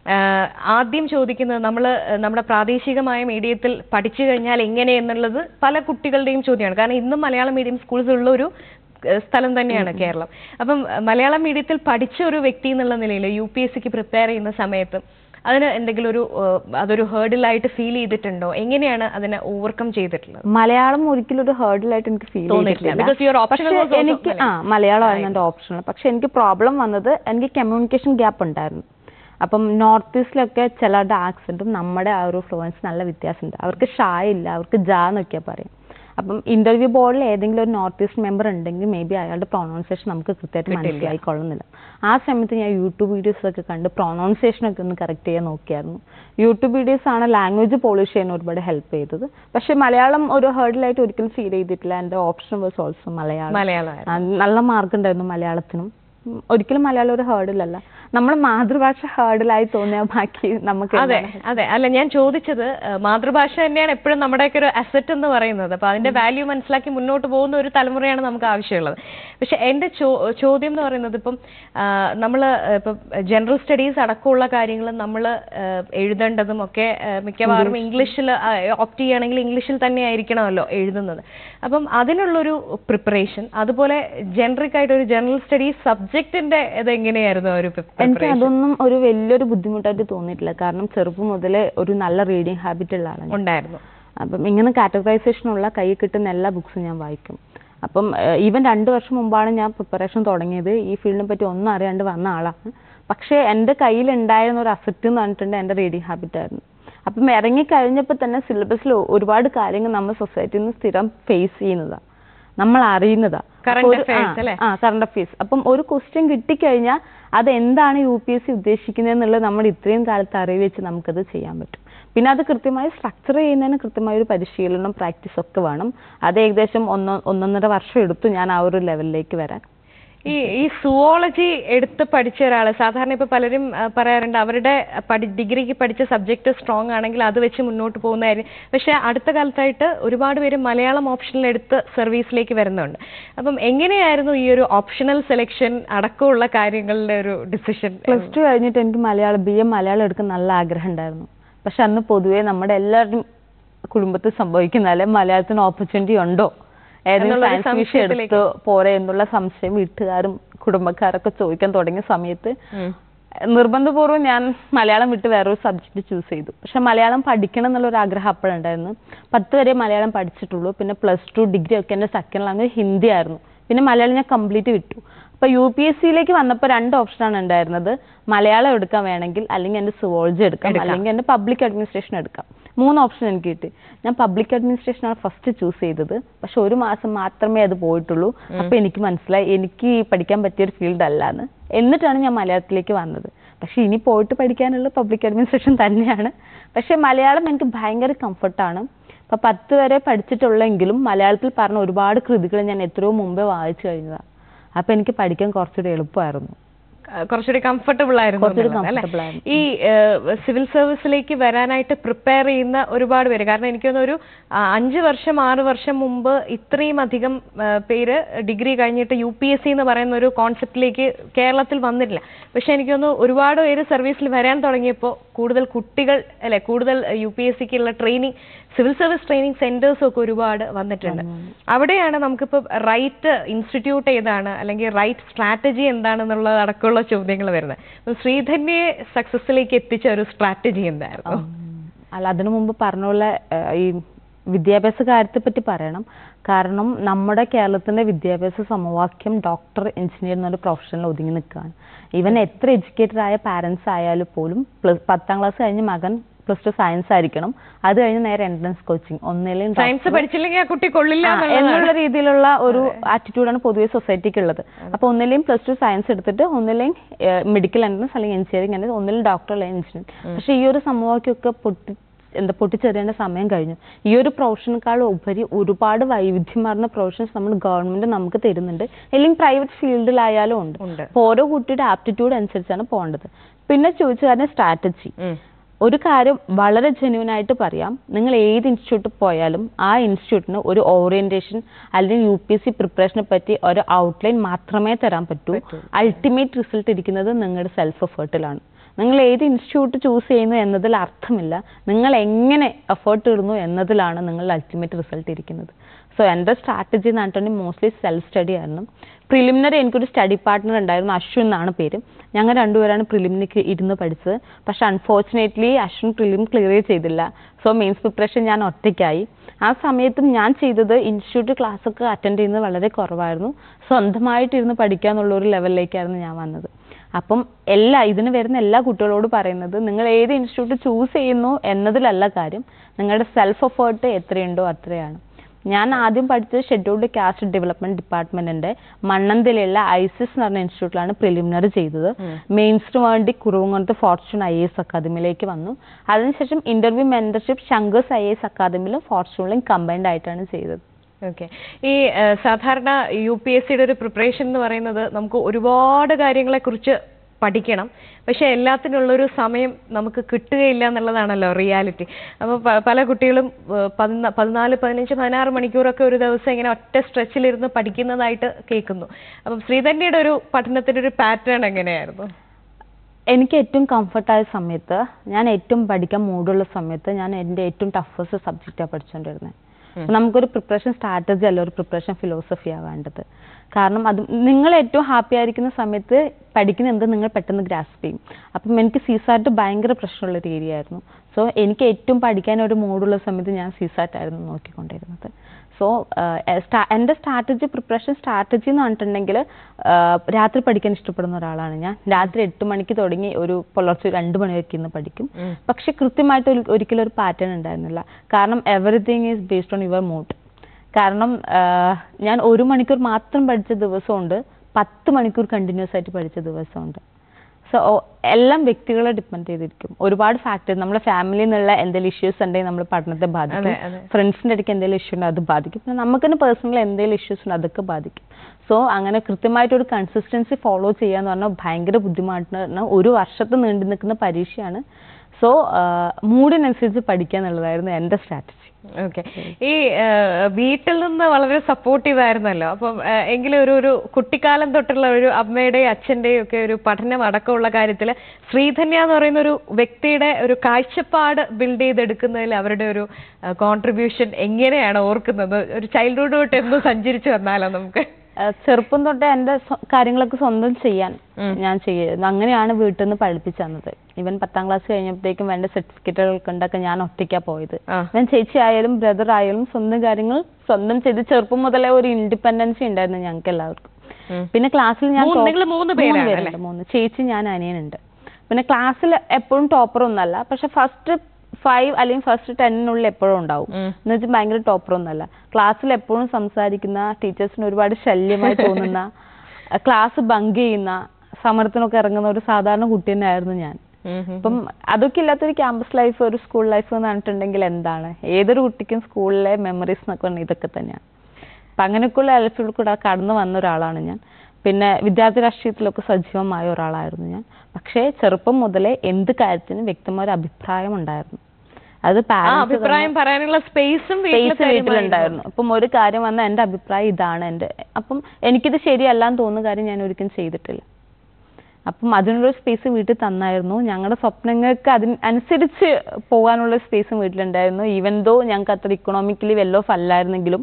ആദ്യം ചോദിക്കുന്നത് നമ്മൾ നമ്മുടെ പ്രാദേശികമായ മീഡിയത്തിൽ പഠിച്ചു കഴിഞ്ഞാൽ എങ്ങനെ എന്നുള്ളത് പല കുട്ടികളുടെയും ചോദ്യമാണ് കാരണം ഇന്നും മലയാളം മീഡിയം സ്കൂൾസ് ഉള്ള ഒരു ഏഹ്, സ്ഥലം തന്നെയാണ് കേരളം അപ്പം അഹ് മലയാളം മീഡിയത്തിൽ പഠിച്ച ഒരു വ്യക്തി എന്നുള്ള നിലയിൽ യു പി എസ് സിക്ക് പ്രിപ്പയർ ചെയ്യുന്ന സമയത്ത് അതിന് എന്തെങ്കിലും ഒരു ഏഹ്, അതൊരു ഹേർഡിലായിട്ട് ഫീൽ ചെയ്തിട്ടുണ്ടോ എങ്ങനെയാണ് അതിനെ ഓവർകം ചെയ്തിട്ടുള്ളത് മലയാളം ഒരിക്കലും ഒരു ഹേർഡിലായിട്ട് എനിക്ക് ഫീൽ തോന്നിയിട്ടില്ല. Because your optional was also എനിക്ക് ആ മലയാളമായിരുന്നു എൻ്റെ ഓപ്ഷണൽ പക്ഷെ എനിക്ക് പ്രോബ്ലം വന്നത് എനിക്ക് കമ്മ്യൂണിക്കേഷൻ ഗ്യാപ്പ് ഉണ്ടായിരുന്നു അപ്പം നോർത്ത് ഈസ്റ്റിലൊക്കെ ചിലരുടെ ആക്സെന്റും നമ്മുടെ ആ ഒരു ഫ്ലുവൻസ് നല്ല വ്യത്യാസമുണ്ട് അവർക്ക് ഷാ ഇല്ല അവർക്ക് ജാ എന്നൊക്കെ പറയും അപ്പം ഇന്റർവ്യൂ ബോർഡിൽ ഏതെങ്കിലും ഒരു നോർത്ത് ഈസ്റ്റ് മെമ്പർ ഉണ്ടെങ്കിൽ മേ ബി അയാളുടെ പ്രൊണൗൺസിയേഷൻ നമുക്ക് കൃത്യമായിട്ട് മനസ്സിലായിക്കൊള്ളുന്നില്ല ആ സമയത്ത് ഞാൻ യൂട്യൂബ് വീഡിയോസ് ഒക്കെ കണ്ട് പ്രൊണൗൺസിയേഷൻ ഒക്കെ ഒന്ന് കറക്റ്റ് ചെയ്യാൻ നോക്കിയായിരുന്നു യൂട്യൂബ് വീഡിയോസ് ആണ് ലാംഗ്വേജ് പോളിഷ് ചെയ്യാൻ ഒരുപാട് ഹെൽപ്പ് ചെയ്തത് പക്ഷെ മലയാളം ഒരു ഹേർഡിലായിട്ട് ഒരിക്കലും ഫീൽ ചെയ്തിട്ടില്ല എൻ്റെ ഓപ്ഷൻ വാസ് ഓൾസോ മലയാളം മലയാളമായിരുന്നു ആ, നല്ല മാർക്ക് ഉണ്ടായിരുന്നു മലയാളത്തിനും ഉം, ഒരിക്കലും മലയാളം ഒരു ഹേർഡിലല്ല നമ്മൾ മാതൃഭാഷ ഹേർഡിലായി തോന്നിയാൽ ബാക്കി നമുക്ക് അതെ അതെ അല്ല ഞാൻ ചോദിച്ചത് ഏഹ്, മാതൃഭാഷ തന്നെയാണ് എപ്പോഴും നമ്മുടെയൊക്കെ ഒരു അസറ്റ് എന്ന് പറയുന്നത് അപ്പൊ അതിന്റെ വാല്യൂ മനസ്സിലാക്കി മുന്നോട്ട് പോകുന്ന ഒരു തലമുറയാണ് നമുക്ക് ആവശ്യമുള്ളത് പക്ഷെ എന്റെ ചോ- ചോദ്യം എന്ന് പറയുന്നത് ഇപ്പം നമ്മൾ ഇപ്പം ജനറൽ സ്റ്റഡീസ് അടക്കമുള്ള കാര്യങ്ങൾ നമ്മൾ എഴുതേണ്ടതും ഒക്കെ ഏഹ്, മിക്കവാറും ഇംഗ്ലീഷിൽ ഓപ്റ്റ് ചെയ്യുകയാണെങ്കിൽ ഇംഗ്ലീഷിൽ തന്നെ ആയിരിക്കണമല്ലോ എഴുതുന്നത് അപ്പം അതിനുള്ളൊരു പ്രിപ്പറേഷൻ അതുപോലെ ജനറിക് ആയിട്ട് ഒരു ജനറൽ സ്റ്റഡീസ് സബ്ജക്റ്റിന്റെ ഇത് എങ്ങനെയായിരുന്നു ആ ഒരു എനിക്ക് പ്രിപ്പറേഷൻ അതൊന്നും ഒരു വലിയൊരു ബുദ്ധിമുട്ടായിട്ട് തോന്നിയിട്ടില്ല കാരണം ചെറുപ്പം മുതലേ ഒരു നല്ല റീഡിങ് ഹാബിറ്റ് ഉള്ള ആളാണ് ഉണ്ടായിരുന്നു അപ്പം ഇങ്ങനെ കാറ്റഗറൈസേഷൻ ഉള്ള കൈ കിട്ടുന്ന എല്ലാ ബുക്സും ഞാൻ വായിക്കും അപ്പം ഈവൻ രണ്ട് വർഷം മുമ്പാണ് ഞാൻ പ്രിപ്പറേഷൻ തുടങ്ങിയത് ഈ ഫീൽഡിനെ പറ്റി ഒന്നും അറിയാണ്ട് വന്ന ആളാണ് പക്ഷേ എൻ്റെ കയ്യിൽ ഉണ്ടായിരുന്ന ഒരു അസറ്റ് എന്ന് പറഞ്ഞിട്ടുണ്ട് എൻ്റെ റീഡിങ് ഹാബിറ്റ് ആയിരുന്നു അപ്പം ഇറങ്ങി കഴിഞ്ഞപ്പോൾ തന്നെ സിലബസിൽ ഒരുപാട് കാര്യങ്ങൾ നമ്മൾ സൊസൈറ്റിയിൽ നിന്ന് സ്ഥിരം ഫേസ് ചെയ്യുന്നതാണ് നമ്മൾ അറിയുന്നതാ Current അപ്പൊ ഒരു- affairs ആ, അല്ലേ? ആ കറണ്ട് അഫയേഴ്സ് അപ്പം ഒരു ക്വസ്റ്റ്യൻ കിട്ടിക്കഴിഞ്ഞാൽ അത് എന്താണ് യു പി എസ് സി ഉദ്ദേശിക്കുന്നത് എന്നുള്ളത് നമ്മൾ ഇത്രയും കാലത്ത് അറിവ് വെച്ച് നമുക്കത് ചെയ്യാൻ പറ്റും പിന്നെ അത് കൃത്യമായി സ്ട്രക്ചർ ചെയ്യുന്നതിന് കൃത്യമായ ഒരു പരിശീലനം പ്രാക്ടീസ് ഒക്കെ വേണം അത് ഏകദേശം ഒന്ന് ഒന്നൊന്നര വർഷം എടുത്തു ഞാൻ ആ ഒരു ലെവലിലേക്ക് വരാൻ ഈ ഈ സുവോളജി എടുത്ത് പഠിച്ച ഒരാള് സാധാരണ ഇപ്പൊ പലരും ആ, പറയാറുണ്ട് അവരുടെ പഠി ഡിഗ്രിക്ക് പഠിച്ച സബ്ജക്ട് സ്ട്രോങ് ആണെങ്കിൽ അത് വെച്ച് മുന്നോട്ട് പോകുന്നതായിരിക്കും പക്ഷെ അടുത്ത കാലത്തായിട്ട് ഒരുപാട് പേര് മലയാളം ഓപ്ഷനിൽ എടുത്ത് സർവീസിലേക്ക് വരുന്നുണ്ട് അപ്പം എങ്ങനെയായിരുന്നു ഈ ഒരു ഓപ്ഷണൽ സെലക്ഷൻ അടക്കമുള്ള കാര്യങ്ങളുടെ ഒരു ഡിസിഷൻ പ്ലസ് ടു കഴിഞ്ഞിട്ട് എനിക്ക് മലയാളം ബി എ മലയാളം എടുക്കാൻ നല്ല ആഗ്രഹം ഉണ്ടായിരുന്നു പക്ഷെ അന്ന് പൊതുവേ നമ്മുടെ എല്ലാവരുടെയും കുടുംബത്തിൽ സംഭവിക്കുന്ന പോലെ മലയാളത്തിന് ഓപ്പർച്യൂണിറ്റി ഉണ്ടോ ഏതെങ്കിലും എന്നുള്ളൊരു സയൻസ് വിഷയം എടുത്ത് പോരെ എന്നുള്ള സംശയം വീട്ടുകാരും കുടുംബക്കാരൊക്കെ ചോദിക്കാൻ തുടങ്ങിയ സമയത്ത് നിർബന്ധപൂർവ്വം ഞാൻ മലയാളം വിട്ട് വേറൊരു സബ്ജക്റ്റ് ചൂസ് ചെയ്തു പക്ഷെ മലയാളം പഠിക്കണം എന്നുള്ള ഒരു ആഗ്രഹം അപ്പോഴുണ്ടായിരുന്നു പത്ത് വരെ മലയാളം പഠിച്ചിട്ടുള്ളൂ പിന്നെ പ്ലസ് ടു ഡിഗ്രി ഒക്കെ എൻ്റെ സെക്കൻഡ് ലാംഗ്വേജ് ഹിന്ദി ആയിരുന്നു പിന്നെ മലയാളം ഞാൻ കംപ്ലീറ്റ് വിട്ടു അപ്പൊ യു പി എസ് സിയിലേക്ക് വന്നപ്പോൾ രണ്ട് ഓപ്ഷനാണ് ഉണ്ടായിരുന്നത് മലയാളം എടുക്കാൻ വേണമെങ്കിൽ അല്ലെങ്കിൽ എൻ്റെ സുവോളജി എടുക്കാം അല്ലെങ്കിൽ എൻ്റെ പബ്ലിക് അഡ്മിനിസ്ട്രേഷൻ എടുക്കാം മൂന്ന് ഓപ്ഷൻ എനിക്ക് കിട്ടി ഞാൻ പബ്ലിക് അഡ്മിനിസ്ട്രേഷൻ ആണ് ഫസ്റ്റ് ചൂസ് ചെയ്തത് പക്ഷെ ഒരു മാസം മാത്രമേ അത് പോയിട്ടുള്ളൂ അപ്പൊ എനിക്ക് മനസ്സിലായി എനിക്ക് ഈ പഠിക്കാൻ പറ്റിയ ഒരു ഫീൽഡ് അല്ലാന്ന് എന്നിട്ടാണ് ഞാൻ മലയാളത്തിലേക്ക് വന്നത് പക്ഷെ ഇനി പോയിട്ട് പഠിക്കാനുള്ള പബ്ലിക് അഡ്മിനിസ്ട്രേഷൻ തന്നെയാണ് പക്ഷെ മലയാളം എനിക്ക് ഭയങ്കര കംഫർട്ടാണ് ഇപ്പൊ പത്ത് വരെ പഠിച്ചിട്ടുള്ളെങ്കിലും മലയാളത്തിൽ പറഞ്ഞ ഒരുപാട് കൃതികൾ ഞാൻ എത്രയോ മുമ്പേ വായിച്ചു കഴിഞ്ഞതാണ് അപ്പൊ എനിക്ക് പഠിക്കാൻ കുറച്ചുകൂടി എളുപ്പമായിരുന്നു ആ, കുറച്ചുകൂടി കംഫർട്ടബിൾ ആയിരുന്നു കുറച്ചുകൂടി എന്നുള്ളത്, അല്ലേ? comfortable ആയിരുന്നു. ഈ സിവിൽ സർവീസിലേക്ക് വരാനായിട്ട് പ്രിപ്പയർ ചെയ്യുന്ന ഒരുപാട് പേര് കാരണം എനിക്ക് തോന്നുന്നു ഒരു ആ, അഞ്ച് വർഷം ആറ് വർഷം മുമ്പ് ഇത്രയും അധികം ആ, പേര് ഡിഗ്രി കഴിഞ്ഞിട്ട് യു പി എസ് സി എന്ന് പറയുന്ന ഒരു കോൺസെപ്റ്റിലേക്ക് കേരളത്തിൽ വന്നിട്ടില്ല പക്ഷെ എനിക്ക് തോന്നുന്നു ഒരുപാട് പേര് സർവീസിൽ വരാൻ തുടങ്ങിയപ്പോൾ കൂടുതൽ കുട്ടികൾ അല്ലെ കൂടുതൽ യു പി എസ് സിക്കുള്ള ട്രെയിനിങ് സിവിൽ സർവീസ് ട്രെയിനിങ് സെന്റേഴ്സും ഒക്കെ ഒരുപാട് വന്നിട്ടുണ്ട് അവിടെയാണ് നമുക്കിപ്പോൾ റൈറ്റ് ഇൻസ്റ്റിറ്റ്യൂട്ട് ഏതാണ് അല്ലെങ്കിൽ റൈറ്റ് സ്ട്രാറ്റജി എന്താണെന്നുള്ളത് അടക്കമുള്ള ചോദ്യങ്ങൾ വരുന്നത് അപ്പം ശ്രീധന്യയെ സക്സസിലേക്ക് എത്തിച്ച ഒരു സ്ട്രാറ്റജി എന്തായിരുന്നു അല്ല അതിനു മുമ്പ് പറഞ്ഞ പോലെ ഏഹ്, ഈ വിദ്യാഭ്യാസ കാര്യത്തെ പറ്റി പറയണം കാരണം നമ്മുടെ കേരളത്തിന്റെ വിദ്യാഭ്യാസ സമവാക്യം ഡോക്ടർ എഞ്ചിനീയർ എന്നൊരു പ്രൊഫഷനിൽ ഒതുങ്ങി നിൽക്കുകയാണ് ഈവൻ എത്ര എഡ്യൂക്കേറ്റഡ് ആയ പാരന്റ്സ് ആയാലും പോലും പ്ലസ് പത്താം ക്ലാസ് കഴിഞ്ഞ് മകൻ പ്ലസ് ടു സയൻസ് ആയിരിക്കണം അത് കഴിഞ്ഞ് നേരെ എൻട്രൻസ് കോച്ചിങ് ഒന്നിലും സയൻസ് പഠിച്ചില്ലെങ്കിൽ ആ കുട്ടി കൊള്ളില്ല ആ, എന്നുള്ളതാണ്. എന്നുള്ള രീതിയിലുള്ള ഒരു ആറ്റിറ്റ്യൂഡാണ് പൊതുവെ സൊസൈറ്റിക്ക് ഉള്ളത് അപ്പൊ ഒന്നിലെയും പ്ലസ് ടു സയൻസ് എടുത്തിട്ട് ഒന്നിലെയും മെഡിക്കൽ എൻട്രൻസ് അല്ലെങ്കിൽ എഞ്ചിനീയറിംഗ് എൻട്രൻസ് ഒന്നിലും ഡോക്ടർ അല്ലെങ്കിൽ എഞ്ചിനീയറിംഗ് പക്ഷെ ഈ ഒരു സമവാക്യമൊക്കെ പൊട്ടി എന്താ പൊട്ടിച്ചെറിയേണ്ട സമയം കഴിഞ്ഞു ഈ ഒരു പ്രൊഫഷനേക്കാൾ ഉപരി ഒരുപാട് വൈവിധ്യമാർന്ന പ്രൊഫഷൻസ് നമ്മൾ ഗവൺമെന്റ് നമുക്ക് തരുന്നുണ്ട് അല്ലെങ്കിൽ പ്രൈവറ്റ് ഫീൽഡിലായാലും ഉണ്ട് ഉണ്ട് അപ്പൊ ഓരോ കുട്ടിയുടെ ആപ്റ്റിറ്റ്യൂഡ് അനുസരിച്ചാണ് പോകേണ്ടത് പിന്നെ ചോദിച്ചു കാര്യം സ്ട്രാറ്റജി ഉം. ഒരു കാര്യം വളരെ ജെന്യൂൻ ആയിട്ട് പറയാം നിങ്ങൾ ഏത് ഇൻസ്റ്റിറ്റ്യൂട്ടിൽ പോയാലും ആ ഇൻസ്റ്റിറ്റ്യൂട്ടിന് ഒരു ഓറിയന്റേഷൻ അല്ലെങ്കിൽ യു പി എസ് സി പ്രിപ്പറേഷനെ പറ്റി ഒരു ഔട്ട്ലൈൻ മാത്രമേ തരാൻ പറ്റൂ അൾട്ടിമേറ്റ് റിസൾട്ട് ഇരിക്കുന്നത് നിങ്ങളുടെ സെൽഫ് എഫേർട്ടിലാണ് നിങ്ങൾ ഏത് ഇൻസ്റ്റിറ്റ്യൂട്ട് ചൂസ് ചെയ്യുന്നു എന്നതിൽ അർത്ഥമില്ല നിങ്ങൾ എങ്ങനെ എഫേർട്ട് ഇടുന്നു എന്നതിലാണ് നിങ്ങളുടെ അൾട്ടിമേറ്റ് റിസൾട്ട് ഇരിക്കുന്നത് സോ എൻ്റെ സ്ട്രാറ്റജി എന്ന് പറഞ്ഞിട്ടുണ്ടെങ്കിൽ മോസ്റ്റ്ലി സെൽഫ് സ്റ്റഡി ആയിരുന്നു പ്രിലിമിനറി എനിക്കൊരു സ്റ്റഡി പാർട്ട്ണർ ഉണ്ടായിരുന്നു അശ്വിൻ എന്നാണ് പേര് ഞങ്ങൾ രണ്ടുപേരാണ് പ്രിലിമിനറി ഇരുന്ന് പഠിച്ചത് പക്ഷെ അൺഫോർച്ചുനേറ്റ്ലി അശ്വിൻ പ്രിലിം ക്ലിയർ ചെയ്തില്ല സോ മെയിൻസ് പ്രിപ്പറേഷൻ ഞാൻ ഒറ്റയ്ക്കായി ആ സമയത്തും ഞാൻ ചെയ്തത് ഇൻസ്റ്റിറ്റ്യൂട്ട് ക്ലാസ്സൊക്കെ അറ്റൻഡ് ചെയ്യുന്നത് വളരെ കുറവായിരുന്നു സ്വന്തമായിട്ടിരുന്ന് പഠിക്കുക എന്നുള്ള ഒരു ലെവലിലേക്കായിരുന്നു ഞാൻ വന്നത് അപ്പം എല്ലാ ഇതിന് വരുന്ന എല്ലാ കുട്ടികളോട് പറയുന്നത് നിങ്ങൾ ഏത് ഇൻസ്റ്റിറ്റ്യൂട്ട് ചൂസ് ചെയ്യുന്നു എന്നതിലല്ല കാര്യം നിങ്ങളുടെ സെൽഫ് എഫേർട്ട് എത്രയുണ്ടോ അത്രയാണ് ഞാൻ ആദ്യം പഠിച്ചത് ഷെഡ്യൂൾഡ് കാസ്റ്റ് ഡെവലപ്മെന്റ് ഡിപ്പാർട്ട്മെന്റിന്റെ മണ്ണന്തിലുള്ള ഐസിസ് എന്ന് പറഞ്ഞ ഇൻസ്റ്റിറ്റ്യൂട്ടിലാണ് പ്രിലിമിനറി ചെയ്തത് മെയിൻസിന് വേണ്ടി കുറുവങ്ങോട്ട് ഫോർച്യൂൺ ഐ എസ് അക്കാദമിയിലേക്ക് വന്നു അതിനുശേഷം interview mentorship Shankar's I A അക്കാദമിയിലും ഫോർച്യൂണിലും കമ്പൈൻഡ് ആയിട്ടാണ് ചെയ്തത് ഓക്കെ ഈ ആ, സാധാരണ യു പി എസ് സിയുടെ ഒരു പ്രിപ്പറേഷൻ എന്ന് പറയുന്നത് നമുക്ക് ഒരുപാട് കാര്യങ്ങളെ കുറിച്ച് പഠിക്കണം പക്ഷെ എല്ലാത്തിനുള്ളൊരു സമയം നമുക്ക് കിട്ടുകയില്ല എന്നുള്ളതാണല്ലോ റിയാലിറ്റി അപ്പോൾ പല കുട്ടികളും ആ, പതിനാ പതിനാല് പതിനഞ്ച് പതിനാറ് മണിക്കൂറൊക്കെ ഒരു ദിവസം ഇങ്ങനെ ഒറ്റ സ്ട്രെച്ചിലിരുന്ന് പഠിക്കുന്നതായിട്ട് കേൾക്കുന്നു അപ്പം ശ്രീധന്യയുടെ ഒരു പഠനത്തിന്റെ ഒരു പാറ്റേൺ എങ്ങനെയായിരുന്നു എനിക്ക് ഏറ്റവും കംഫർട്ടായ സമയത്ത് ഞാൻ ഏറ്റവും പഠിക്കാൻ മൂടുള്ള സമയത്ത് ഞാൻ എൻ്റെ ഏറ്റവും ടഫസ്റ്റ് സബ്ജക്റ്റാണ് പഠിച്ചുകൊണ്ടിരുന്നത് അപ്പൊ നമുക്കൊരു പ്രിപ്പറേഷൻ സ്ട്രാറ്റജി അല്ല ഒരു പ്രിപ്പറേഷൻ ഫിലോസഫിയാണ് വേണ്ടത് കാരണം അത് നിങ്ങൾ ഏറ്റവും ഹാപ്പി ആയിരിക്കുന്ന സമയത്ത് പഠിക്കുന്ന എന്ത് നിങ്ങൾ പെട്ടെന്ന് ഗ്രാസ്പ് ചെയ്യും അപ്പം എനിക്ക് സീസാറ്റ് ഭയങ്കര പ്രശ്നമുള്ള ഒരു ഏരിയ ആയിരുന്നു സോ എനിക്ക് ഏറ്റവും പഠിക്കാൻ ഒരു മൂടുള്ള സമയത്ത് ഞാൻ സീസാറ്റ് ആയിരുന്നു നോക്കിക്കൊണ്ടിരുന്നത് സോ എൻ്റെ സ്ട്രാറ്റജി പ്രിപ്പറേഷൻ സ്ട്രാറ്റജി എന്ന് പറഞ്ഞിട്ടുണ്ടെങ്കിൽ രാത്രി പഠിക്കാൻ ഇഷ്ടപ്പെടുന്ന ഒരാളാണ് ഞാൻ രാത്രി എട്ട് മണിക്ക് തുടങ്ങി ഒരു പുലർച്ചെ രണ്ട് മണി വരെ ഇന്ന് പഠിക്കും പക്ഷെ കൃത്യമായിട്ട് ഒരു- ഒരിക്കലും ഒരു പാറ്റേൺ ഉണ്ടായിരുന്നില്ല കാരണം everything is based on your mood കാരണം ആ, ഞാൻ ഒരു മണിക്കൂർ മാത്രം പഠിച്ച ദിവസമുണ്ട് പത്ത് മണിക്കൂർ കണ്ടിന്യൂസ് ആയിട്ട് പഠിച്ച ദിവസമുണ്ട് സോ എല്ലാം വ്യക്തികളെ ഡിപ്പെൻഡ് ചെയ്തിരിക്കും ഒരുപാട് ഫാക്ടേഴ്സ് നമ്മുടെ ഫാമിലിയിൽ നിന്നുള്ള എന്തെങ്കിലും ഇഷ്യൂസ് ഉണ്ടെങ്കിൽ നമ്മുടെ പഠനത്തെ ബാധിക്കും അതെ, അതെ. ഫ്രണ്ട്സിൻ്റെ ഇടയ്ക്ക് എന്തെങ്കിലും ഇഷ്യൂ ഉണ്ട് അത് ബാധിക്കും പിന്നെ നമുക്ക് തന്നെ പേഴ്സണൽ എന്തെങ്കിലും ഇഷ്യൂസ് ഉണ്ട് അതൊക്കെ ബാധിക്കും സോ അങ്ങനെ കൃത്യമായിട്ടൊരു കൺസിസ്റ്റൻസി ഫോളോ ചെയ്യുക എന്ന് പറഞ്ഞാൽ ഭയങ്കര ബുദ്ധിമുട്ടാണ് ഒരു വർഷത്തെ നീണ്ടു നിൽക്കുന്ന പരീക്ഷയാണ് സോ മൂഡിനനുസരിച്ച് പഠിക്കുക എന്നുള്ളതായിരുന്നു എൻ്റെ സ്ട്രാറ്റജി ഓക്കെ ഈ ആ, വീട്ടിൽ നിന്ന് വളരെ സപ്പോർട്ടീവ് ആയിരുന്നല്ലോ അപ്പം ആ, എങ്കിലും ഒരു ഒരു കുട്ടിക്കാലം തൊട്ടുള്ള ഒരു അമ്മയുടെയും അച്ഛന്റെയും ഒക്കെ ഒരു പഠനം അടക്കമുള്ള കാര്യത്തിൽ ശ്രീധന്യ എന്ന് പറയുന്ന ഒരു വ്യക്തിയുടെ ഒരു കാഴ്ചപ്പാട് ബിൽഡ് ചെയ്തെടുക്കുന്നതിൽ അവരുടെ ഒരു കോൺട്രിബ്യൂഷൻ എങ്ങനെയാണ് ഓർക്കുന്നത് ഒരു ചൈൽഡ്ഹുഡ് തൊട്ട് എന്ന് സഞ്ചരിച്ചു വന്നാലോ നമുക്ക് ഏഹ് ചെറുപ്പം തൊട്ടേ എൻ്റെ സ്വ- കാര്യങ്ങളൊക്കെ സ്വന്തം ചെയ്യാൻ ഞാൻ ചെയ്യുന്നത് അങ്ങനെയാണ് വീട്ടിൽ നിന്ന് പഠിപ്പിച്ചു തന്നത് ഇവൻ പത്താം ക്ലാസ് കഴിഞ്ഞപ്പോഴത്തേക്കും വേണ്ട സർട്ടിഫിക്കറ്റുകൾ ഉണ്ടൊക്കെ ഞാൻ ഒറ്റയ്ക്കാ പോയത് ആ. ഞാൻ ചേച്ചി ആയാലും ബ്രദർ ആയാലും സ്വന്തം കാര്യങ്ങൾ സ്വന്തം ചെയ്ത് ചെറുപ്പം മുതലേ ഒരു ഇൻഡിപെൻഡൻസി ഉണ്ടായിരുന്നു ഞങ്ങൾക്ക് എല്ലാവർക്കും ഉം. പിന്നെ ക്ലാസ്സിൽ ഞാൻ മൂന്ന്- top- നിങ്ങള് മൂന്ന് പേരാണ് പേരുണ്ട്, മൂന്ന് ചേച്ചി ഞാൻ അനിയനുണ്ട് പിന്നെ ക്ലാസ്സിൽ എപ്പോഴും ടോപ്പർ ഒന്നല്ല പക്ഷെ ഫസ്റ്റ് ഫൈവ് അല്ലെങ്കിൽ ഫസ്റ്റ് ടെന്നിനുള്ളിൽ എപ്പോഴും ഉണ്ടാവും ഉം. എന്ന് വെച്ചാൽ ഭയങ്കര ടോപ്പർ ഒന്നല്ല ക്ലാസ്സിൽ എപ്പോഴും സംസാരിക്കുന്ന ടീച്ചേഴ്സിന് ഒരുപാട് ശല്യമായി തോന്നുന്ന ക്ലാസ് ബങ്ക് ചെയ്യുന്ന സമരത്തിനൊക്കെ ഇറങ്ങുന്ന ഒരു സാധാരണ കുട്ടി തന്നെയായിരുന്നു ഞാൻ ഉം ഉം. അപ്പം അതൊക്കെ ഇല്ലാത്തൊരു ക്യാമ്പസ് ലൈഫ് ഒരു സ്കൂൾ ലൈഫ് എന്ന് പറഞ്ഞിട്ടുണ്ടെങ്കിൽ എന്താണ് ഏതൊരു കുട്ടിക്കും സ്കൂളിലെ മെമ്മറീസ് എന്നൊക്കെ പറഞ്ഞാൽ ഇതൊക്കെ തന്നെയാണ് അപ്പം അങ്ങനെയൊക്കെയുള്ള ലൈഫിൽ കൂടെ കടന്നു വന്ന ഒരാളാണ് ഞാൻ പിന്നെ വിദ്യാർത്ഥി രാഷ്ട്രീയത്തിലൊക്കെ സജീവമായ ഒരാളായിരുന്നു ഞാൻ പക്ഷേ ചെറുപ്പം മുതലേ എന്ത് കാര്യത്തിനും വ്യക്തമായ ഒരു അഭിപ്രായം ഉണ്ടായിരുന്നു അത് ആ പാരന്റ്സ് അഭിപ്രായം പറയാനുള്ള സ്പേസും സ്പേസ് വീട്ടിലുണ്ടായിരുന്നു അപ്പം ഒരു കാര്യം വന്ന എന്റെ അഭിപ്രായം ഇതാണ് എന്റെ അപ്പം എനിക്കിത് ശരിയല്ല എന്ന് തോന്നുന്ന കാര്യം ഞാൻ ഒരിക്കലും ചെയ്തിട്ടില്ല അപ്പം അതിനുള്ളൊരു സ്പേസ് വീട്ടിൽ തന്നായിരുന്നു ഞങ്ങളുടെ സ്വപ്നങ്ങൾക്ക് അതിന് അനുസരിച്ച് പോകാനുള്ള സ്പേസും വീട്ടിലുണ്ടായിരുന്നു ഈവൻ ദോ ഞങ്ങൾക്ക് അത്ര ഇക്കണോമിക്കലി വെൽ ഓഫ് അല്ലായിരുന്നെങ്കിലും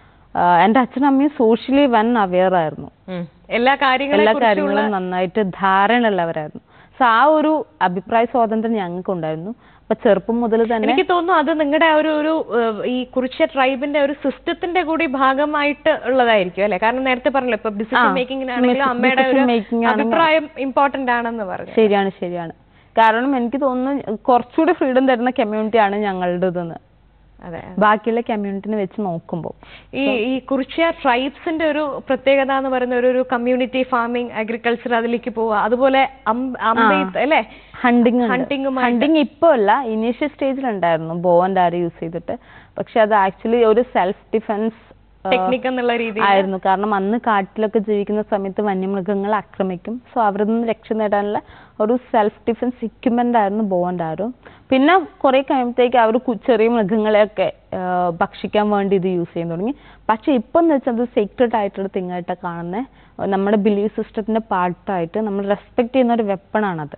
ആഹ് എൻ്റെ അച്ഛനും അമ്മയും സോഷ്യലി വൻ അവെയർ ആയിരുന്നു ഉം. എല്ലാ കാര്യങ്ങളെ എല്ലാ കുറിച്ചുള്ള കാര്യങ്ങളും നന്നായിട്ട് ധാരണയുള്ളവരായിരുന്നു സോ ആ ഒരു അഭിപ്രായ സ്വാതന്ത്ര്യം ഞങ്ങൾക്ക് ഉണ്ടായിരുന്നു അപ്പൊ ചെറുപ്പം മുതൽ തന്നെ എനിക്ക് തോന്നുന്നു അത് നിങ്ങളുടെ ആ ഒരു ഒരു ഏഹ്, ഈ കുറിച്ച ട്രൈബിന്റെ ഒരു സിസ്റ്റത്തിന്റെ കൂടി ഭാഗമായിട്ട് ഉള്ളതായിരിക്കും അല്ലെ കാരണം നേരത്തെ പറഞ്ഞല്ലോ ഇപ്പൊ ഡിസിഷൻ ആ, മേക്കിങ്ങിനാണെങ്കിലും decision അമ്മയുടെ ഒരു making ആണെങ്കിൽ- അഭിപ്രായം ഇമ്പോർട്ടന്റ് ആണെന്ന് പറഞ്ഞു ശരിയാണ് ശരിയാണ് കാരണം എനിക്ക് തോന്നുന്നു കുറച്ചുകൂടി ഫ്രീഡം തരുന്ന കമ്മ്യൂണിറ്റിയാണ് ഞങ്ങളുടേതെന്ന് അതെ ബാക്കിയുള്ള കമ്മ്യൂണിറ്റിനെ വെച്ച് നോക്കുമ്പോൾ ഈ ഈ കുറിച്യ ട്രൈബ്സിന്റെ ഒരു പ്രത്യേകത എന്ന് പറയുന്ന ഒരു ഒരു കമ്മ്യൂണിറ്റി ഫാമിംഗ് അഗ്രികൾച്ചർ അതിലേക്ക് പോവുക അതുപോലെ അമ്പ- അമ്പെയ്ത്ത് അല്ലേ ഹണ്ടിങ് Hunting ഹണ്ടിങ് ഇപ്പോൾ അല്ല ഇനീഷ്യൽ സ്റ്റേജിലുണ്ടായിരുന്നു ബോ ആൻഡ് ആര് യൂസ് ചെയ്തിട്ട് പക്ഷെ അത് ആക്ച്വലി ഒരു സെൽഫ് ഡിഫെൻസ് ടെക്നിക് എന്നുള്ള രീതിയിൽ ആയിരുന്നു കാരണം അന്ന് കാട്ടിലൊക്കെ ജീവിക്കുന്ന സമയത്ത് വന്യമൃഗങ്ങൾ ആക്രമിക്കും സോ അവരിൽ നിന്ന് രക്ഷ നേടാനുള്ള ഒരു സെൽഫ് ഡിഫെൻസ് ഇക്വിപ്മെന്റ് ആയിരുന്നു ബോ ആൻഡ് ആരോ പിന്നെ കുറെ കഴിയുമ്പോഴത്തേക്ക് അവർ ചെറിയ മൃഗങ്ങളെയൊക്കെ ആ, ഭക്ഷിക്കാൻ വേണ്ടി ഇത് യൂസ് ചെയ്യാൻ തുടങ്ങി പക്ഷെ ഇപ്പം എന്ന് വെച്ചാൽ അത് സീക്രട്ട് ആയിട്ടുള്ള തിങ് ആയിട്ടാണ് കാണുന്നത് നമ്മുടെ ബിലീഫ് സിസ്റ്റത്തിന്റെ പാർട്ടായിട്ട് നമ്മൾ റെസ്പെക്ട് ചെയ്യുന്ന ഒരു വെപ്പണാണത്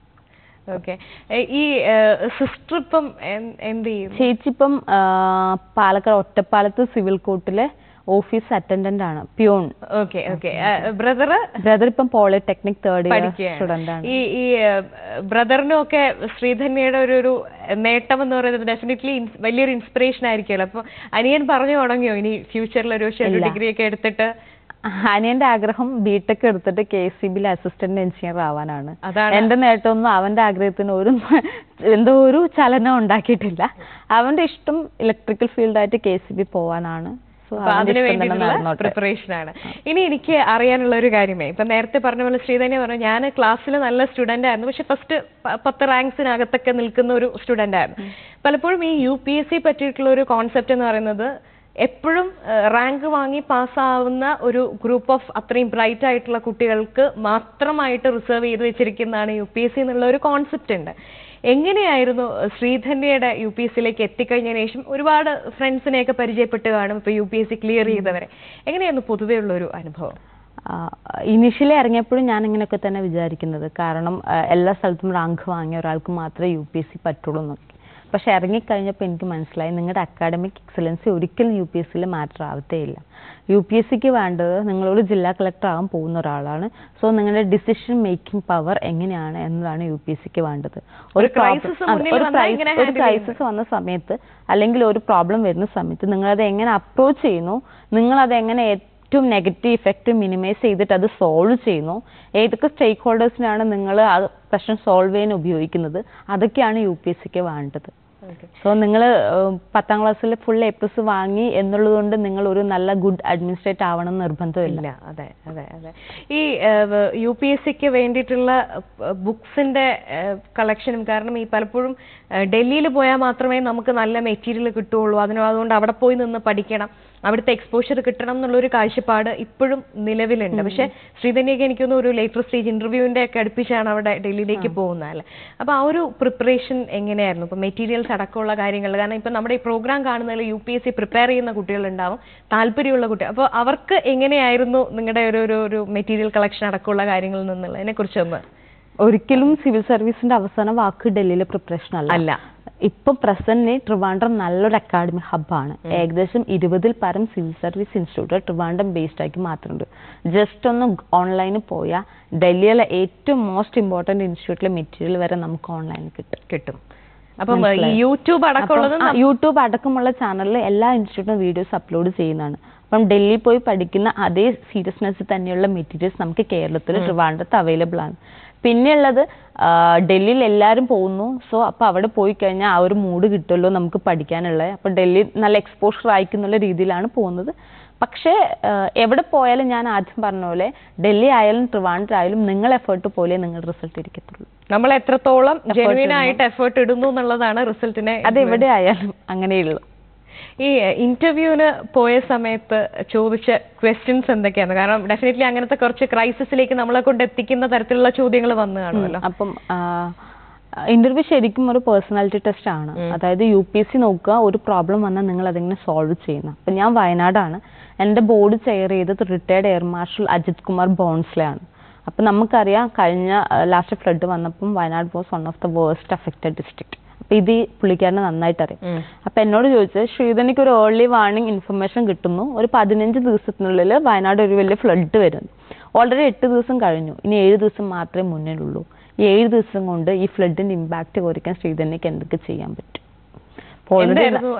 ഓക്കെ ഈ സിസ്റ്റർ ഇപ്പം എൻ- എന്ത് ചെയ്യും ചേച്ചി ഇപ്പം ആ, പാലക്കാട് ഒറ്റപ്പാലത്ത് സിവിൽ കോർട്ടിലെ ഓഫീസ് അറ്റൻഡന്റ് ആണ് peon okay okay brother brother ഇപ്പം പോളിടെക്നിക് തേർഡ് ഇയർ പഠിക്കുകയാണ് സ്റ്റുഡന്റ് ആണ് ഈ ഈ ബ്രദറിനും ഒക്കെ ശ്രീധന്യയുടെ ഒരു ഒരു നേട്ടം എന്ന് പറയുന്നത് ഡെഫിനറ്റ്ലി വലിയൊരു ഇൻസ്പിറേഷൻ ആയിരിക്കുമല്ലോ അപ്പൊ അനിയൻ പറഞ്ഞു തുടങ്ങിയോ ഇനി ഫ്യൂച്ചറിൽ ഒരു ഡിഗ്രി ഒക്കെ എടുത്തിട്ട് അനിയന്റെ ആഗ്രഹം ബിടെക് എടുത്തിട്ട് കെ സി ബിയിൽ അസിസ്റ്റന്റ് എഞ്ചിനീയർ ആവാനാണ് അതാണ് എന്റെ നേട്ടമൊന്നും അവന്റെ ആഗ്രഹത്തിന് ഒരു എന്തോ ഒരു ചലനം ഉണ്ടാക്കിയിട്ടില്ല അവന്റെ ഇഷ്ടം ഇലക്ട്രിക്കൽ ഫീൽഡായിട്ട് കെ സി ബി പോവാനാണ് സോ അപ്പൊ അതിന് വേണ്ടിയിട്ടുള്ള പ്രിപ്പറേഷൻ ആണ് ഇനി എനിക്ക് അറിയാനുള്ള ഒരു കാര്യമേ ഇപ്പൊ നേരത്തെ പറഞ്ഞ പോലെ ശ്രീധന്യ പറഞ്ഞു ഞാൻ ക്ലാസ്സിൽ നല്ല സ്റ്റുഡന്റ് ആയിരുന്നു പക്ഷെ ഫസ്റ്റ് പത്ത് റാങ്ക്സിനകത്തൊക്കെ നിൽക്കുന്ന ഒരു സ്റ്റുഡന്റ് ആയിരുന്നു പലപ്പോഴും ഈ യു പി എസ് സി പറ്റിയിട്ടുള്ള ഒരു കോൺസെപ്റ്റ് എന്ന് പറയുന്നത് എപ്പോഴും റാങ്ക് വാങ്ങി പാസ്സാവുന്ന ഒരു ഗ്രൂപ്പ് ഓഫ് അത്രയും ബ്രൈറ്റ് ആയിട്ടുള്ള കുട്ടികൾക്ക് മാത്രമായിട്ട് റിസർവ് ചെയ്ത് വെച്ചിരിക്കുന്നതാണ് യു പി എസ് സി എന്നുള്ള ഒരു കോൺസെപ്റ്റ് ഉണ്ട് എങ്ങനെയായിരുന്നു ശ്രീധന്യയുടെ യു പി എസ് സിയിലേക്ക് എത്തിക്കഴിഞ്ഞതിന് ശേഷം ഒരുപാട് ഫ്രണ്ട്സിനെയൊക്കെ പരിചയപ്പെട്ട് കാണും ഇപ്പൊ U P S C clear ചെയ്തവരെ എങ്ങനെയായിരുന്നു പൊതുവേ ഉള്ള ഒരു അനുഭവം ഇനിഷ്യലി ഇറങ്ങിയപ്പോഴും ഞാൻ ഇങ്ങനെയൊക്കെ തന്നെ വിചാരിക്കുന്നത് കാരണം ആ, എല്ലാ സ്ഥലത്തും റാങ്ക് വാങ്ങിയ ഒരാൾക്ക് മാത്രമേ യു പി എസ് സി പറ്റുള്ളൂ എന്നൊക്കെ പക്ഷെ ഇറങ്ങിക്കഴിഞ്ഞപ്പോൾ എനിക്ക് മനസ്സിലായി നിങ്ങളുടെ അക്കാഡമിക് എക്സലൻസി ഒരിക്കലും യു പി എസ് സിയിൽ മാറ്റർ ആവത്തേയില്ല യു പി എസ് സിക്ക് വേണ്ടത് നിങ്ങളോട് ജില്ലാ കളക്ടർ ആകാൻ പോകുന്ന ഒരാളാണ് സോ നിങ്ങളുടെ ഡിസിഷൻ മേക്കിംഗ് പവർ എങ്ങനെയാണ് എന്നതാണ് യു പി എസ് സിക്ക് വേണ്ടത് ഒരു problem- crisis അതെ, മുന്നിൽ ഒരു വന്നാൽ crisis- എങ്ങനെ ഒരു handle ക്രൈസിസ് വന്ന സമയത്ത് അല്ലെങ്കിൽ ഒരു പ്രോബ്ലം വരുന്ന സമയത്ത് നിങ്ങളത് എങ്ങനെ അപ്രോച്ച് ചെയ്യുന്നു നിങ്ങളത് എങ്ങനെ ഏറ്റവും നെഗറ്റീവ് ഇഫക്റ്റ് മിനിമൈസ് ചെയ്തിട്ട് അത് സോൾവ് ചെയ്യുന്നു ഏതൊക്കെ സ്റ്റേക്ക് ഹോൾഡേഴ്സിനാണ് നിങ്ങൾ ആ പ്രശ്നം സോൾവ് ചെയ്യാൻ ഉപയോഗിക്കുന്നത് അതൊക്കെയാണ് യു പി എസ് സിക്ക് വേണ്ടത് സോ നിങ്ങൾ പത്താം ക്ലാസ്സിൽ ഫുൾ എ പ്ലസ് വാങ്ങി എന്നുള്ളത് കൊണ്ട് നിങ്ങൾ ഒരു നല്ല ഗുഡ് അഡ്മിനിസ്ട്രേറ്റ് ആവണം എന്ന് നിർബന്ധമില്ല ഇല്ല അതെ അതെ അതെ ഈ യു പി എസ് സിക്ക് വേണ്ടിയിട്ടുള്ള ബുക്സിന്റെ കളക്ഷനും കാരണം ഈ പലപ്പോഴും ഡൽഹിയിൽ പോയാൽ മാത്രമേ നമുക്ക് നല്ല മെറ്റീരിയൽ കിട്ടുള്ളൂ അതിന് അതുകൊണ്ട് അവിടെ പോയി നിന്ന് പഠിക്കണം അവിടുത്തെ എക്സ്പോഷർ കിട്ടണം എന്നുള്ളൊരു കാഴ്ചപ്പാട് ഇപ്പോഴും നിലവിലുണ്ട് പക്ഷെ ശ്രീധന്യക്ക് എനിക്കൊന്നും ഒരു ലേറ്റർ സ്റ്റേജ് ഇന്റർവ്യൂവിന്റെ ഒക്കെ അടുപ്പിച്ചാണ് അവിടെ ഡൽഹിയിലേക്ക് പോകുന്നത് അല്ലേ അപ്പൊ ആ ഒരു പ്രിപ്പറേഷൻ എങ്ങനെയായിരുന്നു ഇപ്പൊ മെറ്റീരിയൽസ് അടക്കമുള്ള കാര്യങ്ങൾ കാരണം ഇപ്പൊ നമ്മുടെ ഈ പ്രോഗ്രാം കാണുന്നതിൽ U P S C prepare ചെയ്യുന്ന കുട്ടികളുണ്ടാവും താല്പര്യമുള്ള കുട്ടികൾ അപ്പോൾ അവർക്ക് എങ്ങനെയായിരുന്നു നിങ്ങളുടെ ഒരു ഒരു ഒരു മെറ്റീരിയൽ കളക്ഷൻ അടക്കമുള്ള കാര്യങ്ങളിൽ നിന്നുള്ളതിനെ കുറിച്ചൊന്ന് ഒരിക്കലും സിവിൽ സർവീസിന്റെ അവസാന വാക്ക് ഡൽഹിയിലെ പ്രിപ്പറേഷൻ അല്ല അല്ല ഇപ്പൊ പ്രസന്റ് ട്രിവാൻഡ്രം നല്ലൊരു അക്കാഡമിക് ഹബ്ബാണ് ഏകദേശം ഇരുപതിൽ പരം civil service institute Trivandrum based ആക്കി മാറ്റുന്നുണ്ട് ജസ്റ്റ് ഒന്ന് ഓൺലൈനിൽ പോയാൽ ഡൽഹിയിലെ ഏറ്റവും മോസ്റ്റ് ഇമ്പോർട്ടന്റ് ഇൻസ്റ്റിറ്റ്യൂട്ടിലെ മെറ്റീരിയൽ വരെ നമുക്ക് ഓൺലൈനിൽ കിട്ടും കിട്ടും അപ്പം ഈ യൂട്യൂബ് അടക്കമുള്ളത് അപ്പം, ആ, യൂട്യൂബ് അടക്കമുള്ള ചാനലിൽ എല്ലാ ഇൻസ്റ്റിറ്റ്യൂട്ടും വീഡിയോസ് അപ്ലോഡ് ചെയ്യുന്നതാണ് അപ്പം ഡൽഹി പോയി പഠിക്കുന്ന അതേ സീരിയസ്നെസ് തന്നെയുള്ള മെറ്റീരിയൽസ് നമുക്ക് കേരളത്തിൽ ട്രിവാൻഡ്രത്ത് അവൈലബിൾ ആണ് പിന്നെയുള്ളത് ആ, ഡൽഹിയിൽ എല്ലാവരും പോകുന്നു സോ അപ്പോൾ അവിടെ പോയി കഴിഞ്ഞാൽ ആ ഒരു മൂഡ് കിട്ടുമല്ലോ നമുക്ക് പഠിക്കാനുള്ളത് അപ്പോൾ ഡൽഹി നല്ല എക്സ്പോഷർ ആയിക്കുന്നുള്ള രീതിയിലാണ് പോകുന്നത് പക്ഷേ ആ, എവിടെ പോയാലും ഞാൻ ആദ്യം പറഞ്ഞ പോലെ ഡൽഹി ആയാലും ട്രിവാൻഡ്രം ആയാലും നിങ്ങൾ എഫേർട്ട് പോലെ നിങ്ങളുടെ റിസൾട്ട് ഇരിക്കത്തുള്ളൂ നമ്മൾ എത്രത്തോളം ജെനുവിൻ ആയിട്ട് എഫേർട്ട് ഇടുന്നു എന്നുള്ളതാണ് റിസൾട്ടിനെ അത് എവിടെ ആയാലും അങ്ങനെയുള്ളൂ ഈ ഇന്റർവ്യൂവിന് പോയ സമയത്ത് ചോദിച്ച ക്വസ്റ്റ്യൻസ് എന്തൊക്കെയാണ് കാരണം ഡെഫിനറ്റ്ലി അങ്ങനത്തെ കുറച്ച് ക്രൈസിസിലേക്ക് നമ്മളെ കൊണ്ട് എത്തിക്കുന്ന തരത്തിലുള്ള ചോദ്യങ്ങൾ വന്നു കാണുമല്ലോ അപ്പം ഇന്റർവ്യൂ ശരിക്കും ഒരു പേഴ്സണാലിറ്റി ടെസ്റ്റ് ആണ് അതായത് യു പി എസ് സി നോക്കുക ഒരു പ്രോബ്ലം വന്നാൽ നിങ്ങൾ അതെങ്ങനെ സോൾവ് ചെയ്യുന്ന അപ്പം ഞാൻ വയനാടാണ് എൻ്റെ ബോർഡ് ചെയർ ചെയ്തത് retired air marshal Ajit Kumar Bhonsle ആണ് അപ്പം നമുക്കറിയാം കഴിഞ്ഞ ലാസ്റ്റ് ഫ്ലഡ് വന്നപ്പം Wayanad was one of the worst affected district അപ്പം ഇത് ഈ പുള്ളിക്കാരനെ നന്നായിട്ട് അറിയാം ഉം. അപ്പൊ എന്നോട് ചോദിച്ചത് ശ്രീധനിക്ക് ഒരു ഏർലി വാർണിംഗ് ഇൻഫർമേഷൻ കിട്ടുന്നു ഒരു പതിനഞ്ച് ദിവസത്തിനുള്ളിൽ വയനാട് ഒരു വലിയ ഫ്ലഡ് വരുന്നു ഓൾറെഡി എട്ട് ദിവസം കഴിഞ്ഞു ഇനി ഏഴ് ദിവസം മാത്രമേ മുന്നിലുള്ളൂ ഈ ഏഴ് ദിവസം കൊണ്ട് ഈ ഫ്ലഡിന്റെ ഇമ്പാക്ട് കുറയ്ക്കാൻ ശ്രീധനിക്ക് എന്തൊക്കെ ചെയ്യാൻ പറ്റും എന്തായിരുന്നു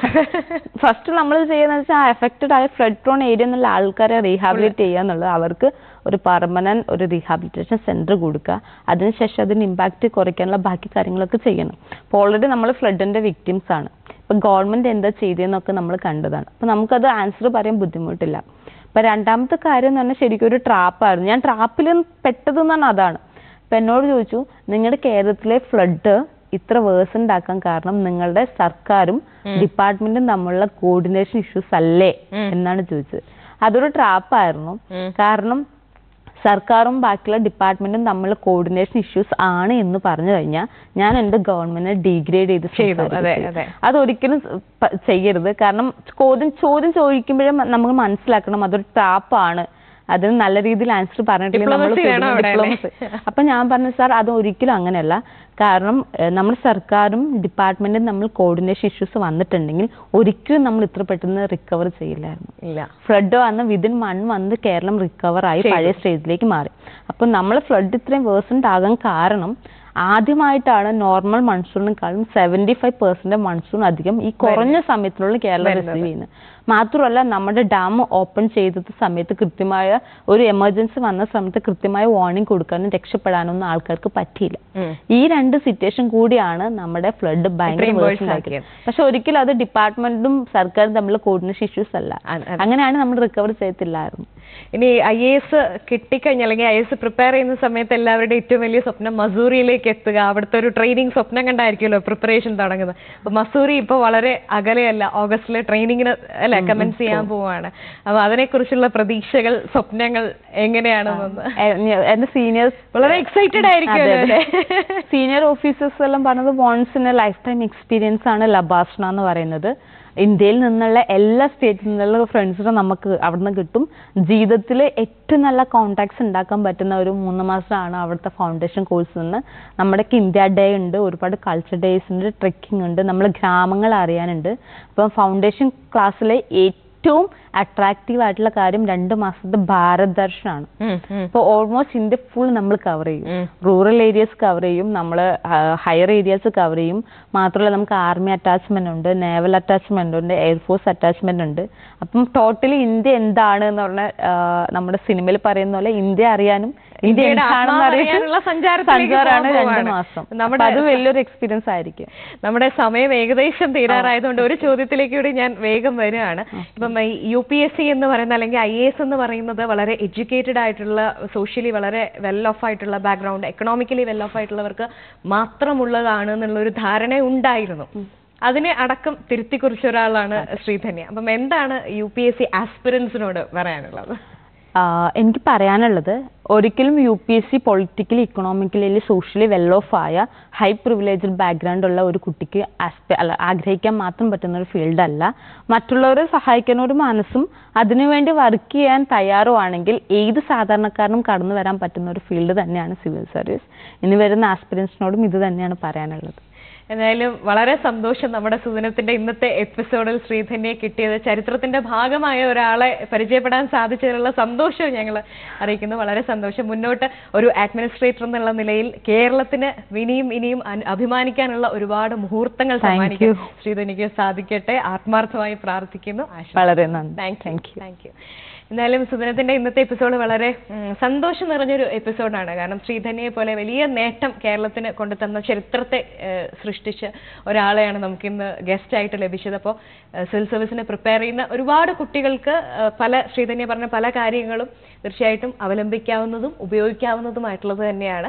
ഫസ്റ്റ് നമ്മൾ ചെയ്യുന്ന വെച്ചാൽ എഫക്റ്റഡ് ആയ ഫ്ലഡ് പ്രോൺ ഏരിയ എന്നുള്ള ആൾക്കാരെ റീഹാബിലിറ്റ് ചെയ്യുക എന്നുള്ളത് അവർക്ക് ഒരു പെർമനന്റ് ഒരു റീഹാബിലിറ്റേഷൻ സെന്റർ കൊടുക്കുക അതിനുശേഷം അതിന് ഇമ്പാക്ട് കുറയ്ക്കാനുള്ള ബാക്കി കാര്യങ്ങളൊക്കെ ചെയ്യണം അപ്പോൾ ഓൾറെഡി നമ്മൾ ഫ്ലഡിന്റെ വിക്ടിംസ് ആണ് ഇപ്പൊ ഗവൺമെന്റ് എന്താ ചെയ്തതെന്നൊക്കെ നമ്മൾ കണ്ടതാണ് അപ്പൊ നമുക്കത് ആൻസർ പറയാൻ ബുദ്ധിമുട്ടില്ല അപ്പൊ രണ്ടാമത്തെ കാര്യം എന്ന് പറഞ്ഞാൽ ശരിക്കും ഒരു ട്രാപ്പായിരുന്നു ഞാൻ ട്രാപ്പിൽ പെട്ടതെന്ന് പറഞ്ഞാൽ അതാണ് അപ്പൊ എന്നോട് ചോദിച്ചു നിങ്ങളുടെ കേരളത്തിലെ ഫ്ലഡ് ഇത്ര വേഴ്സൻഡ് ആക്കാൻ കാരണം നിങ്ങളുടെ സർക്കാരും ഡിപ്പാർട്ട്മെന്റും തമ്മിലുള്ള കോർഡിനേഷൻ ഇഷ്യൂസ് അല്ലേ എന്നാണ് ചോദിച്ചത് അതൊരു ട്രാപ്പായിരുന്നു ഉം. കാരണം സർക്കാരും ബാക്കിയുള്ള ഡിപ്പാർട്ട്മെന്റും തമ്മിലുള്ള കോർഡിനേഷൻ ഇഷ്യൂസ് ആണ് എന്ന് പറഞ്ഞു കഴിഞ്ഞാൽ ഞാൻ എന്റെ ഗവൺമെന്റിനെ ഡീഗ്രേഡ് ചെയ്ത് ചെയ്തു, അതെ, സംസാരിക്കും. അതെ. അതൊരിക്കലും സ് പ- ചെയ്യരുത് കാരണം ചോദ്യം ചോദ്യം ചോദിക്കുമ്പോഴേ നമുക്ക് മനസ്സിലാക്കണം അതൊരു ട്രാപ്പാണ് അതിന് നല്ല രീതിയിൽ ആൻസർ പറഞ്ഞിട്ടില്ലെങ്കിൽ നമ്മൾ Diplomacy വേണം അവിടെ അല്ലേ? ഡിപ്ലോമസി അപ്പൊ ഞാൻ പറഞ്ഞു സാർ അത് ഒരിക്കലും അങ്ങനെയല്ല കാരണം ഏഹ്, നമ്മുടെ സർക്കാരും ഡിപ്പാർട്ട്മെന്റും തമ്മിൽ കോർഡിനേഷൻ ഇഷ്യൂസ് വന്നിട്ടുണ്ടെങ്കിൽ ഒരിക്കലും നമ്മൾ ഇത്ര പെട്ടെന്ന് റിക്കവർ ചെയ്യില്ലായിരുന്നു ഇല്ല ഫ്ലഡ് വന്ന് within one month Keralam recover ആയി ചെയ്തു. പഴയ സ്റ്റേജിലേക്ക് മാറി അപ്പൊ നമ്മൾ ഫ്ലഡ് ഇത്രയും വേഴ്സൻറ്റ് ആകാൻ കാരണം ആദ്യമായിട്ടാണ് നോർമൽ മൺസൂണിനെക്കാളും സെവന്റി ഫൈവ് പെർസെന്റ് മൺസൂൺ അധികം ഈ കുറഞ്ഞ സമയത്തിനുള്ളിൽ കേരളം വരുന്നത്. റിസീവ് ചെയ്യുന്നത് മാത്രമല്ല നമ്മുടെ ഡാം ഓപ്പൺ ചെയ്തത് സമയത്ത് കൃത്യമായ ഒരു എമർജൻസി വന്ന സമയത്ത് കൃത്യമായ വാർണിംഗ് കൊടുക്കാനും രക്ഷപ്പെടാനൊന്നും ആൾക്കാർക്ക് പറ്റിയില്ല ഉം. ഈ രണ്ട് സിറ്റുവേഷൻ കൂടിയാണ് നമ്മുടെ ഫ്ലഡ് ഭയങ്കര ഇത്രയും worse worsen ആക്കിയത് ആക്കിയത്. പക്ഷെ ഒരിക്കലും അത് ഡിപ്പാർട്ട്മെന്റും സർക്കാരും തമ്മിലുള്ള കോർഡിനേഷൻ ഇഷ്യൂസ് അല്ല അ- അ- അങ്ങനെയാണ് നമ്മൾ റിക്കവർ ചെയ്തിട്ടില്ലായിരുന്നു ഇനി ഐ എ എസ് കിട്ടിക്കഴിഞ്ഞ അല്ലെങ്കിൽ ഐ എസ് പ്രിപ്പയർ ചെയ്യുന്ന സമയത്ത് എല്ലാവരുടെയും ഏറ്റവും വലിയ സ്വപ്നം മസൂറിയിലേക്ക് എത്തുക അവിടുത്തെ ഒരു ട്രെയിനിങ് സ്വപ്നം കണ്ടായിരിക്കുമല്ലോ പ്രിപ്പറേഷൻ തുടങ്ങുന്നത് അപ്പൊ മസൂറി ഇപ്പൊ വളരെ അകലെയല്ല ഓഗസ്റ്റില് ട്രെയിനിങ്ങിന് അല്ലെ കമൻസ് ചെയ്യാൻ പോവാണ് അപ്പൊ അതിനെക്കുറിച്ചുള്ള പ്രതീക്ഷകൾ സ്വപ്നങ്ങൾ എങ്ങനെയാണെന്നൊന്ന് എ- ഞ- എന്റെ സീനിയേഴ്സ് വളരെ എക്സൈറ്റഡ് ആയിരിക്കുമല്ലോ അല്ലേ? സീനിയർ ഓഫീസേഴ്സ് എല്ലാം പറഞ്ഞത് once in a lifetime experience ആണ് ലബാസ്ന എന്ന് പറയുന്നത് ഇന്ത്യയിൽ നിന്നുള്ള എല്ലാ സ്റ്റേറ്റിൽ നിന്നുള്ള ഫ്രണ്ട്സിനെ നമുക്ക് അവിടുന്ന് കിട്ടും ജീവിതത്തിൽ ഏറ്റവും നല്ല കോണ്ടാക്ട്സ് ഉണ്ടാക്കാൻ പറ്റുന്ന ഒരു മൂന്ന് മാസമാണ് അവിടുത്തെ ഫൗണ്ടേഷൻ കോഴ്സ് നിന്ന് നമ്മുടെയൊക്കെ ഇന്ത്യ ഡേ ഉണ്ട് ഒരുപാട് കൾച്ചർ ഡേയ്സ് ഉണ്ട് ട്രെക്കിംഗ് ഉണ്ട് നമ്മൾ ഗ്രാമങ്ങൾ അറിയാനുണ്ട് അപ്പം ഫൗണ്ടേഷൻ ക്ലാസ്സിലെ ഏറ്റവും അട്രാക്റ്റീവ് ആയിട്ടുള്ള കാര്യം രണ്ട് മാസത്തെ ഭാരത് ദർശനാണ് ഉം, ഉം. ഇപ്പോൾ ഓൾമോസ്റ്റ് ഇന്ത്യ ഫുൾ നമ്മൾ കവർ ചെയ്യും ഉം. റൂറൽ ഏരിയസ് കവർ ചെയ്യും നമ്മൾ ഹയർ ഏരിയാസ് കവർ ചെയ്യും മാത്രമല്ല നമുക്ക് ആർമി അറ്റാച്ച്മെന്റ് ഉണ്ട് നേവൽ അറ്റാച്ച്മെന്റ് ഉണ്ട് എയർഫോഴ്സ് അറ്റാച്ച്മെന്റ് ഉണ്ട് അപ്പം ടോട്ടലി ഇന്ത്യ എന്താണ് എന്ന് പറഞ്ഞ ആ, നമ്മുടെ സിനിമയിൽ പറയുന്ന പോലെ ഇന്ത്യ അറിയാനും ഇന്ത്യ ഇന്ത്യയുടെ എന്താണെന്ന് ആത്മാവ് അറിയാൻ അറിയാനുള്ള സഞ്ചാരത്തിലേക്ക് സഞ്ചാരമാണ് പോകാൻ രണ്ട് പോവാണ്. മാസം നമ്മുടെ അപ്പൊ അത് വലിയൊരു എക്സ്പീരിയൻസ് ആയിരിക്കും നമ്മുടെ സമയം ഏകദേശം തീരാറായതുകൊണ്ട് ഒരു ചോദ്യത്തിലേക്ക് കൂടി ഞാൻ വേഗം വരികയാണ് ഇപ്പം ഈ യു പി എസ് സി എന്ന് പറയുന്ന അല്ലെങ്കിൽ ഐ എസ് എന്ന് പറയുന്നത് വളരെ എഡ്യൂക്കേറ്റഡ് ആയിട്ടുള്ള സോഷ്യലി വളരെ വെൽ ഓഫ് ആയിട്ടുള്ള ബാക്ക്ഗ്രൗണ്ട് എക്കണോമിക്കലി വെൽ ഓഫ് ആയിട്ടുള്ളവർക്ക് മാത്രമുള്ളതാണ് എന്നുള്ള ഒരു ധാരണ ഉണ്ടായിരുന്നു അതിനെ അടക്കം തിരുത്തി കുറിച്ച ഒരാളാണ് ശ്രീധന്യ അപ്പം എന്താണ് യു പി എസ് സി ആസ്പിറൻസിനോട് പറയാനുള്ളത് ആഹ് എനിക്ക് പറയാനുള്ളത് ഒരിക്കലും U P S C politically economically അല്ലെങ്കിൽ സോഷ്യലി വെൽ ഓഫ് ആയ ഹൈ പ്രിവിലേജ്ഡ് ബാക്ക്ഗ്രൗണ്ട് ഉള്ള ഒരു കുട്ടിക്ക് ആസ്പെ അല്ല ആഗ്രഹിക്കാൻ മാത്രം പറ്റുന്ന ഒരു ഫീൽഡ് അല്ല മറ്റുള്ളവരെ സഹായിക്കുന്ന ഒരു മനസ്സും അതിനുവേണ്ടി വർക്ക് ചെയ്യാൻ തയ്യാറുമാണെങ്കിൽ ഏത് സാധാരണക്കാരനും കടന്നു വരാൻ പറ്റുന്ന ഒരു ഫീൽഡ് തന്നെയാണ് സിവിൽ സർവീസ് ഇനി വരുന്ന ആസ്പിറൻസിനോടും ഇത് തന്നെയാണ് പറയാനുള്ളത് എന്തായാലും വളരെ സന്തോഷം നമ്മുടെ സുദിനത്തിന്റെ ഇന്നത്തെ എപ്പിസോഡിൽ ശ്രീധന്യെ കിട്ടിയത് ചരിത്രത്തിന്റെ ഭാഗമായ ഒരാളെ പരിചയപ്പെടാൻ സാധിച്ചതിലുള്ള സന്തോഷം ഞങ്ങൾ അറിയിക്കുന്നു വളരെ സന്തോഷം മുന്നോട്ട് ഒരു അഡ്മിനിസ്ട്രേറ്റർ എന്നുള്ള നിലയിൽ കേരളത്തിന് ഇനിയും ഇനിയും അൻ- അഭിമാനിക്കാനുള്ള ഒരുപാട് മുഹൂർത്തങ്ങൾ Thank സമ്മാനിക്കാൻ you. ശ്രീധന്യക്ക് സാധിക്കട്ടെ ആത്മാർത്ഥമായി പ്രാർത്ഥിക്കുന്നു ആശംസിക്കുന്നു. വളരെ നന്ദി thank thank you thank you എന്തായാലും സുദിനത്തിന്റെ ഇന്നത്തെ എപ്പിസോഡ് വളരെ ഉം, സന്തോഷം നിറഞ്ഞൊരു എപ്പിസോഡാണ് കാരണം ശ്രീധന്യയെ പോലെ വലിയ നേട്ടം കേരളത്തിന് കൊണ്ടുതന്ന ചരിത്രത്തെ ഏഹ്, സൃഷ്ടിച്ച ഒരാളെയാണ് നമുക്കിന്ന് ഗസ്റ്റ് ആയിട്ട് ലഭിച്ചത് അപ്പോൾ സിവിൽ സർവീസിന് പ്രിപ്പയർ ചെയ്യുന്ന ഒരുപാട് കുട്ടികൾക്ക് ഏഹ്, പല ശ്രീധന്യ പറഞ്ഞ പല കാര്യങ്ങളും തീർച്ചയായിട്ടും അവലംബിക്കാവുന്നതും ഉപയോഗിക്കാവുന്നതുമായിട്ടുള്ളത് തന്നെയാണ്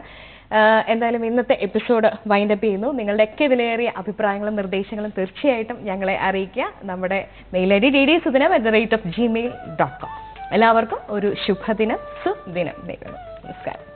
ആഹ് എന്തായാലും ഇന്നത്തെ എപ്പിസോഡ് വൈൻഡപ്പ് ചെയ്യുന്നു നിങ്ങളുടെയൊക്കെ വിലയേറിയ അഭിപ്രായങ്ങളും നിർദ്ദേശങ്ങളും തീർച്ചയായിട്ടും ഞങ്ങളെ അറിയിക്കുക നമ്മുടെ mail I D D D Sudinam at the rate of Gmail dot com എല്ലാവർക്കും ഒരു ശുഭദിനം സുദിനം നേരുന്നു നമസ്കാരം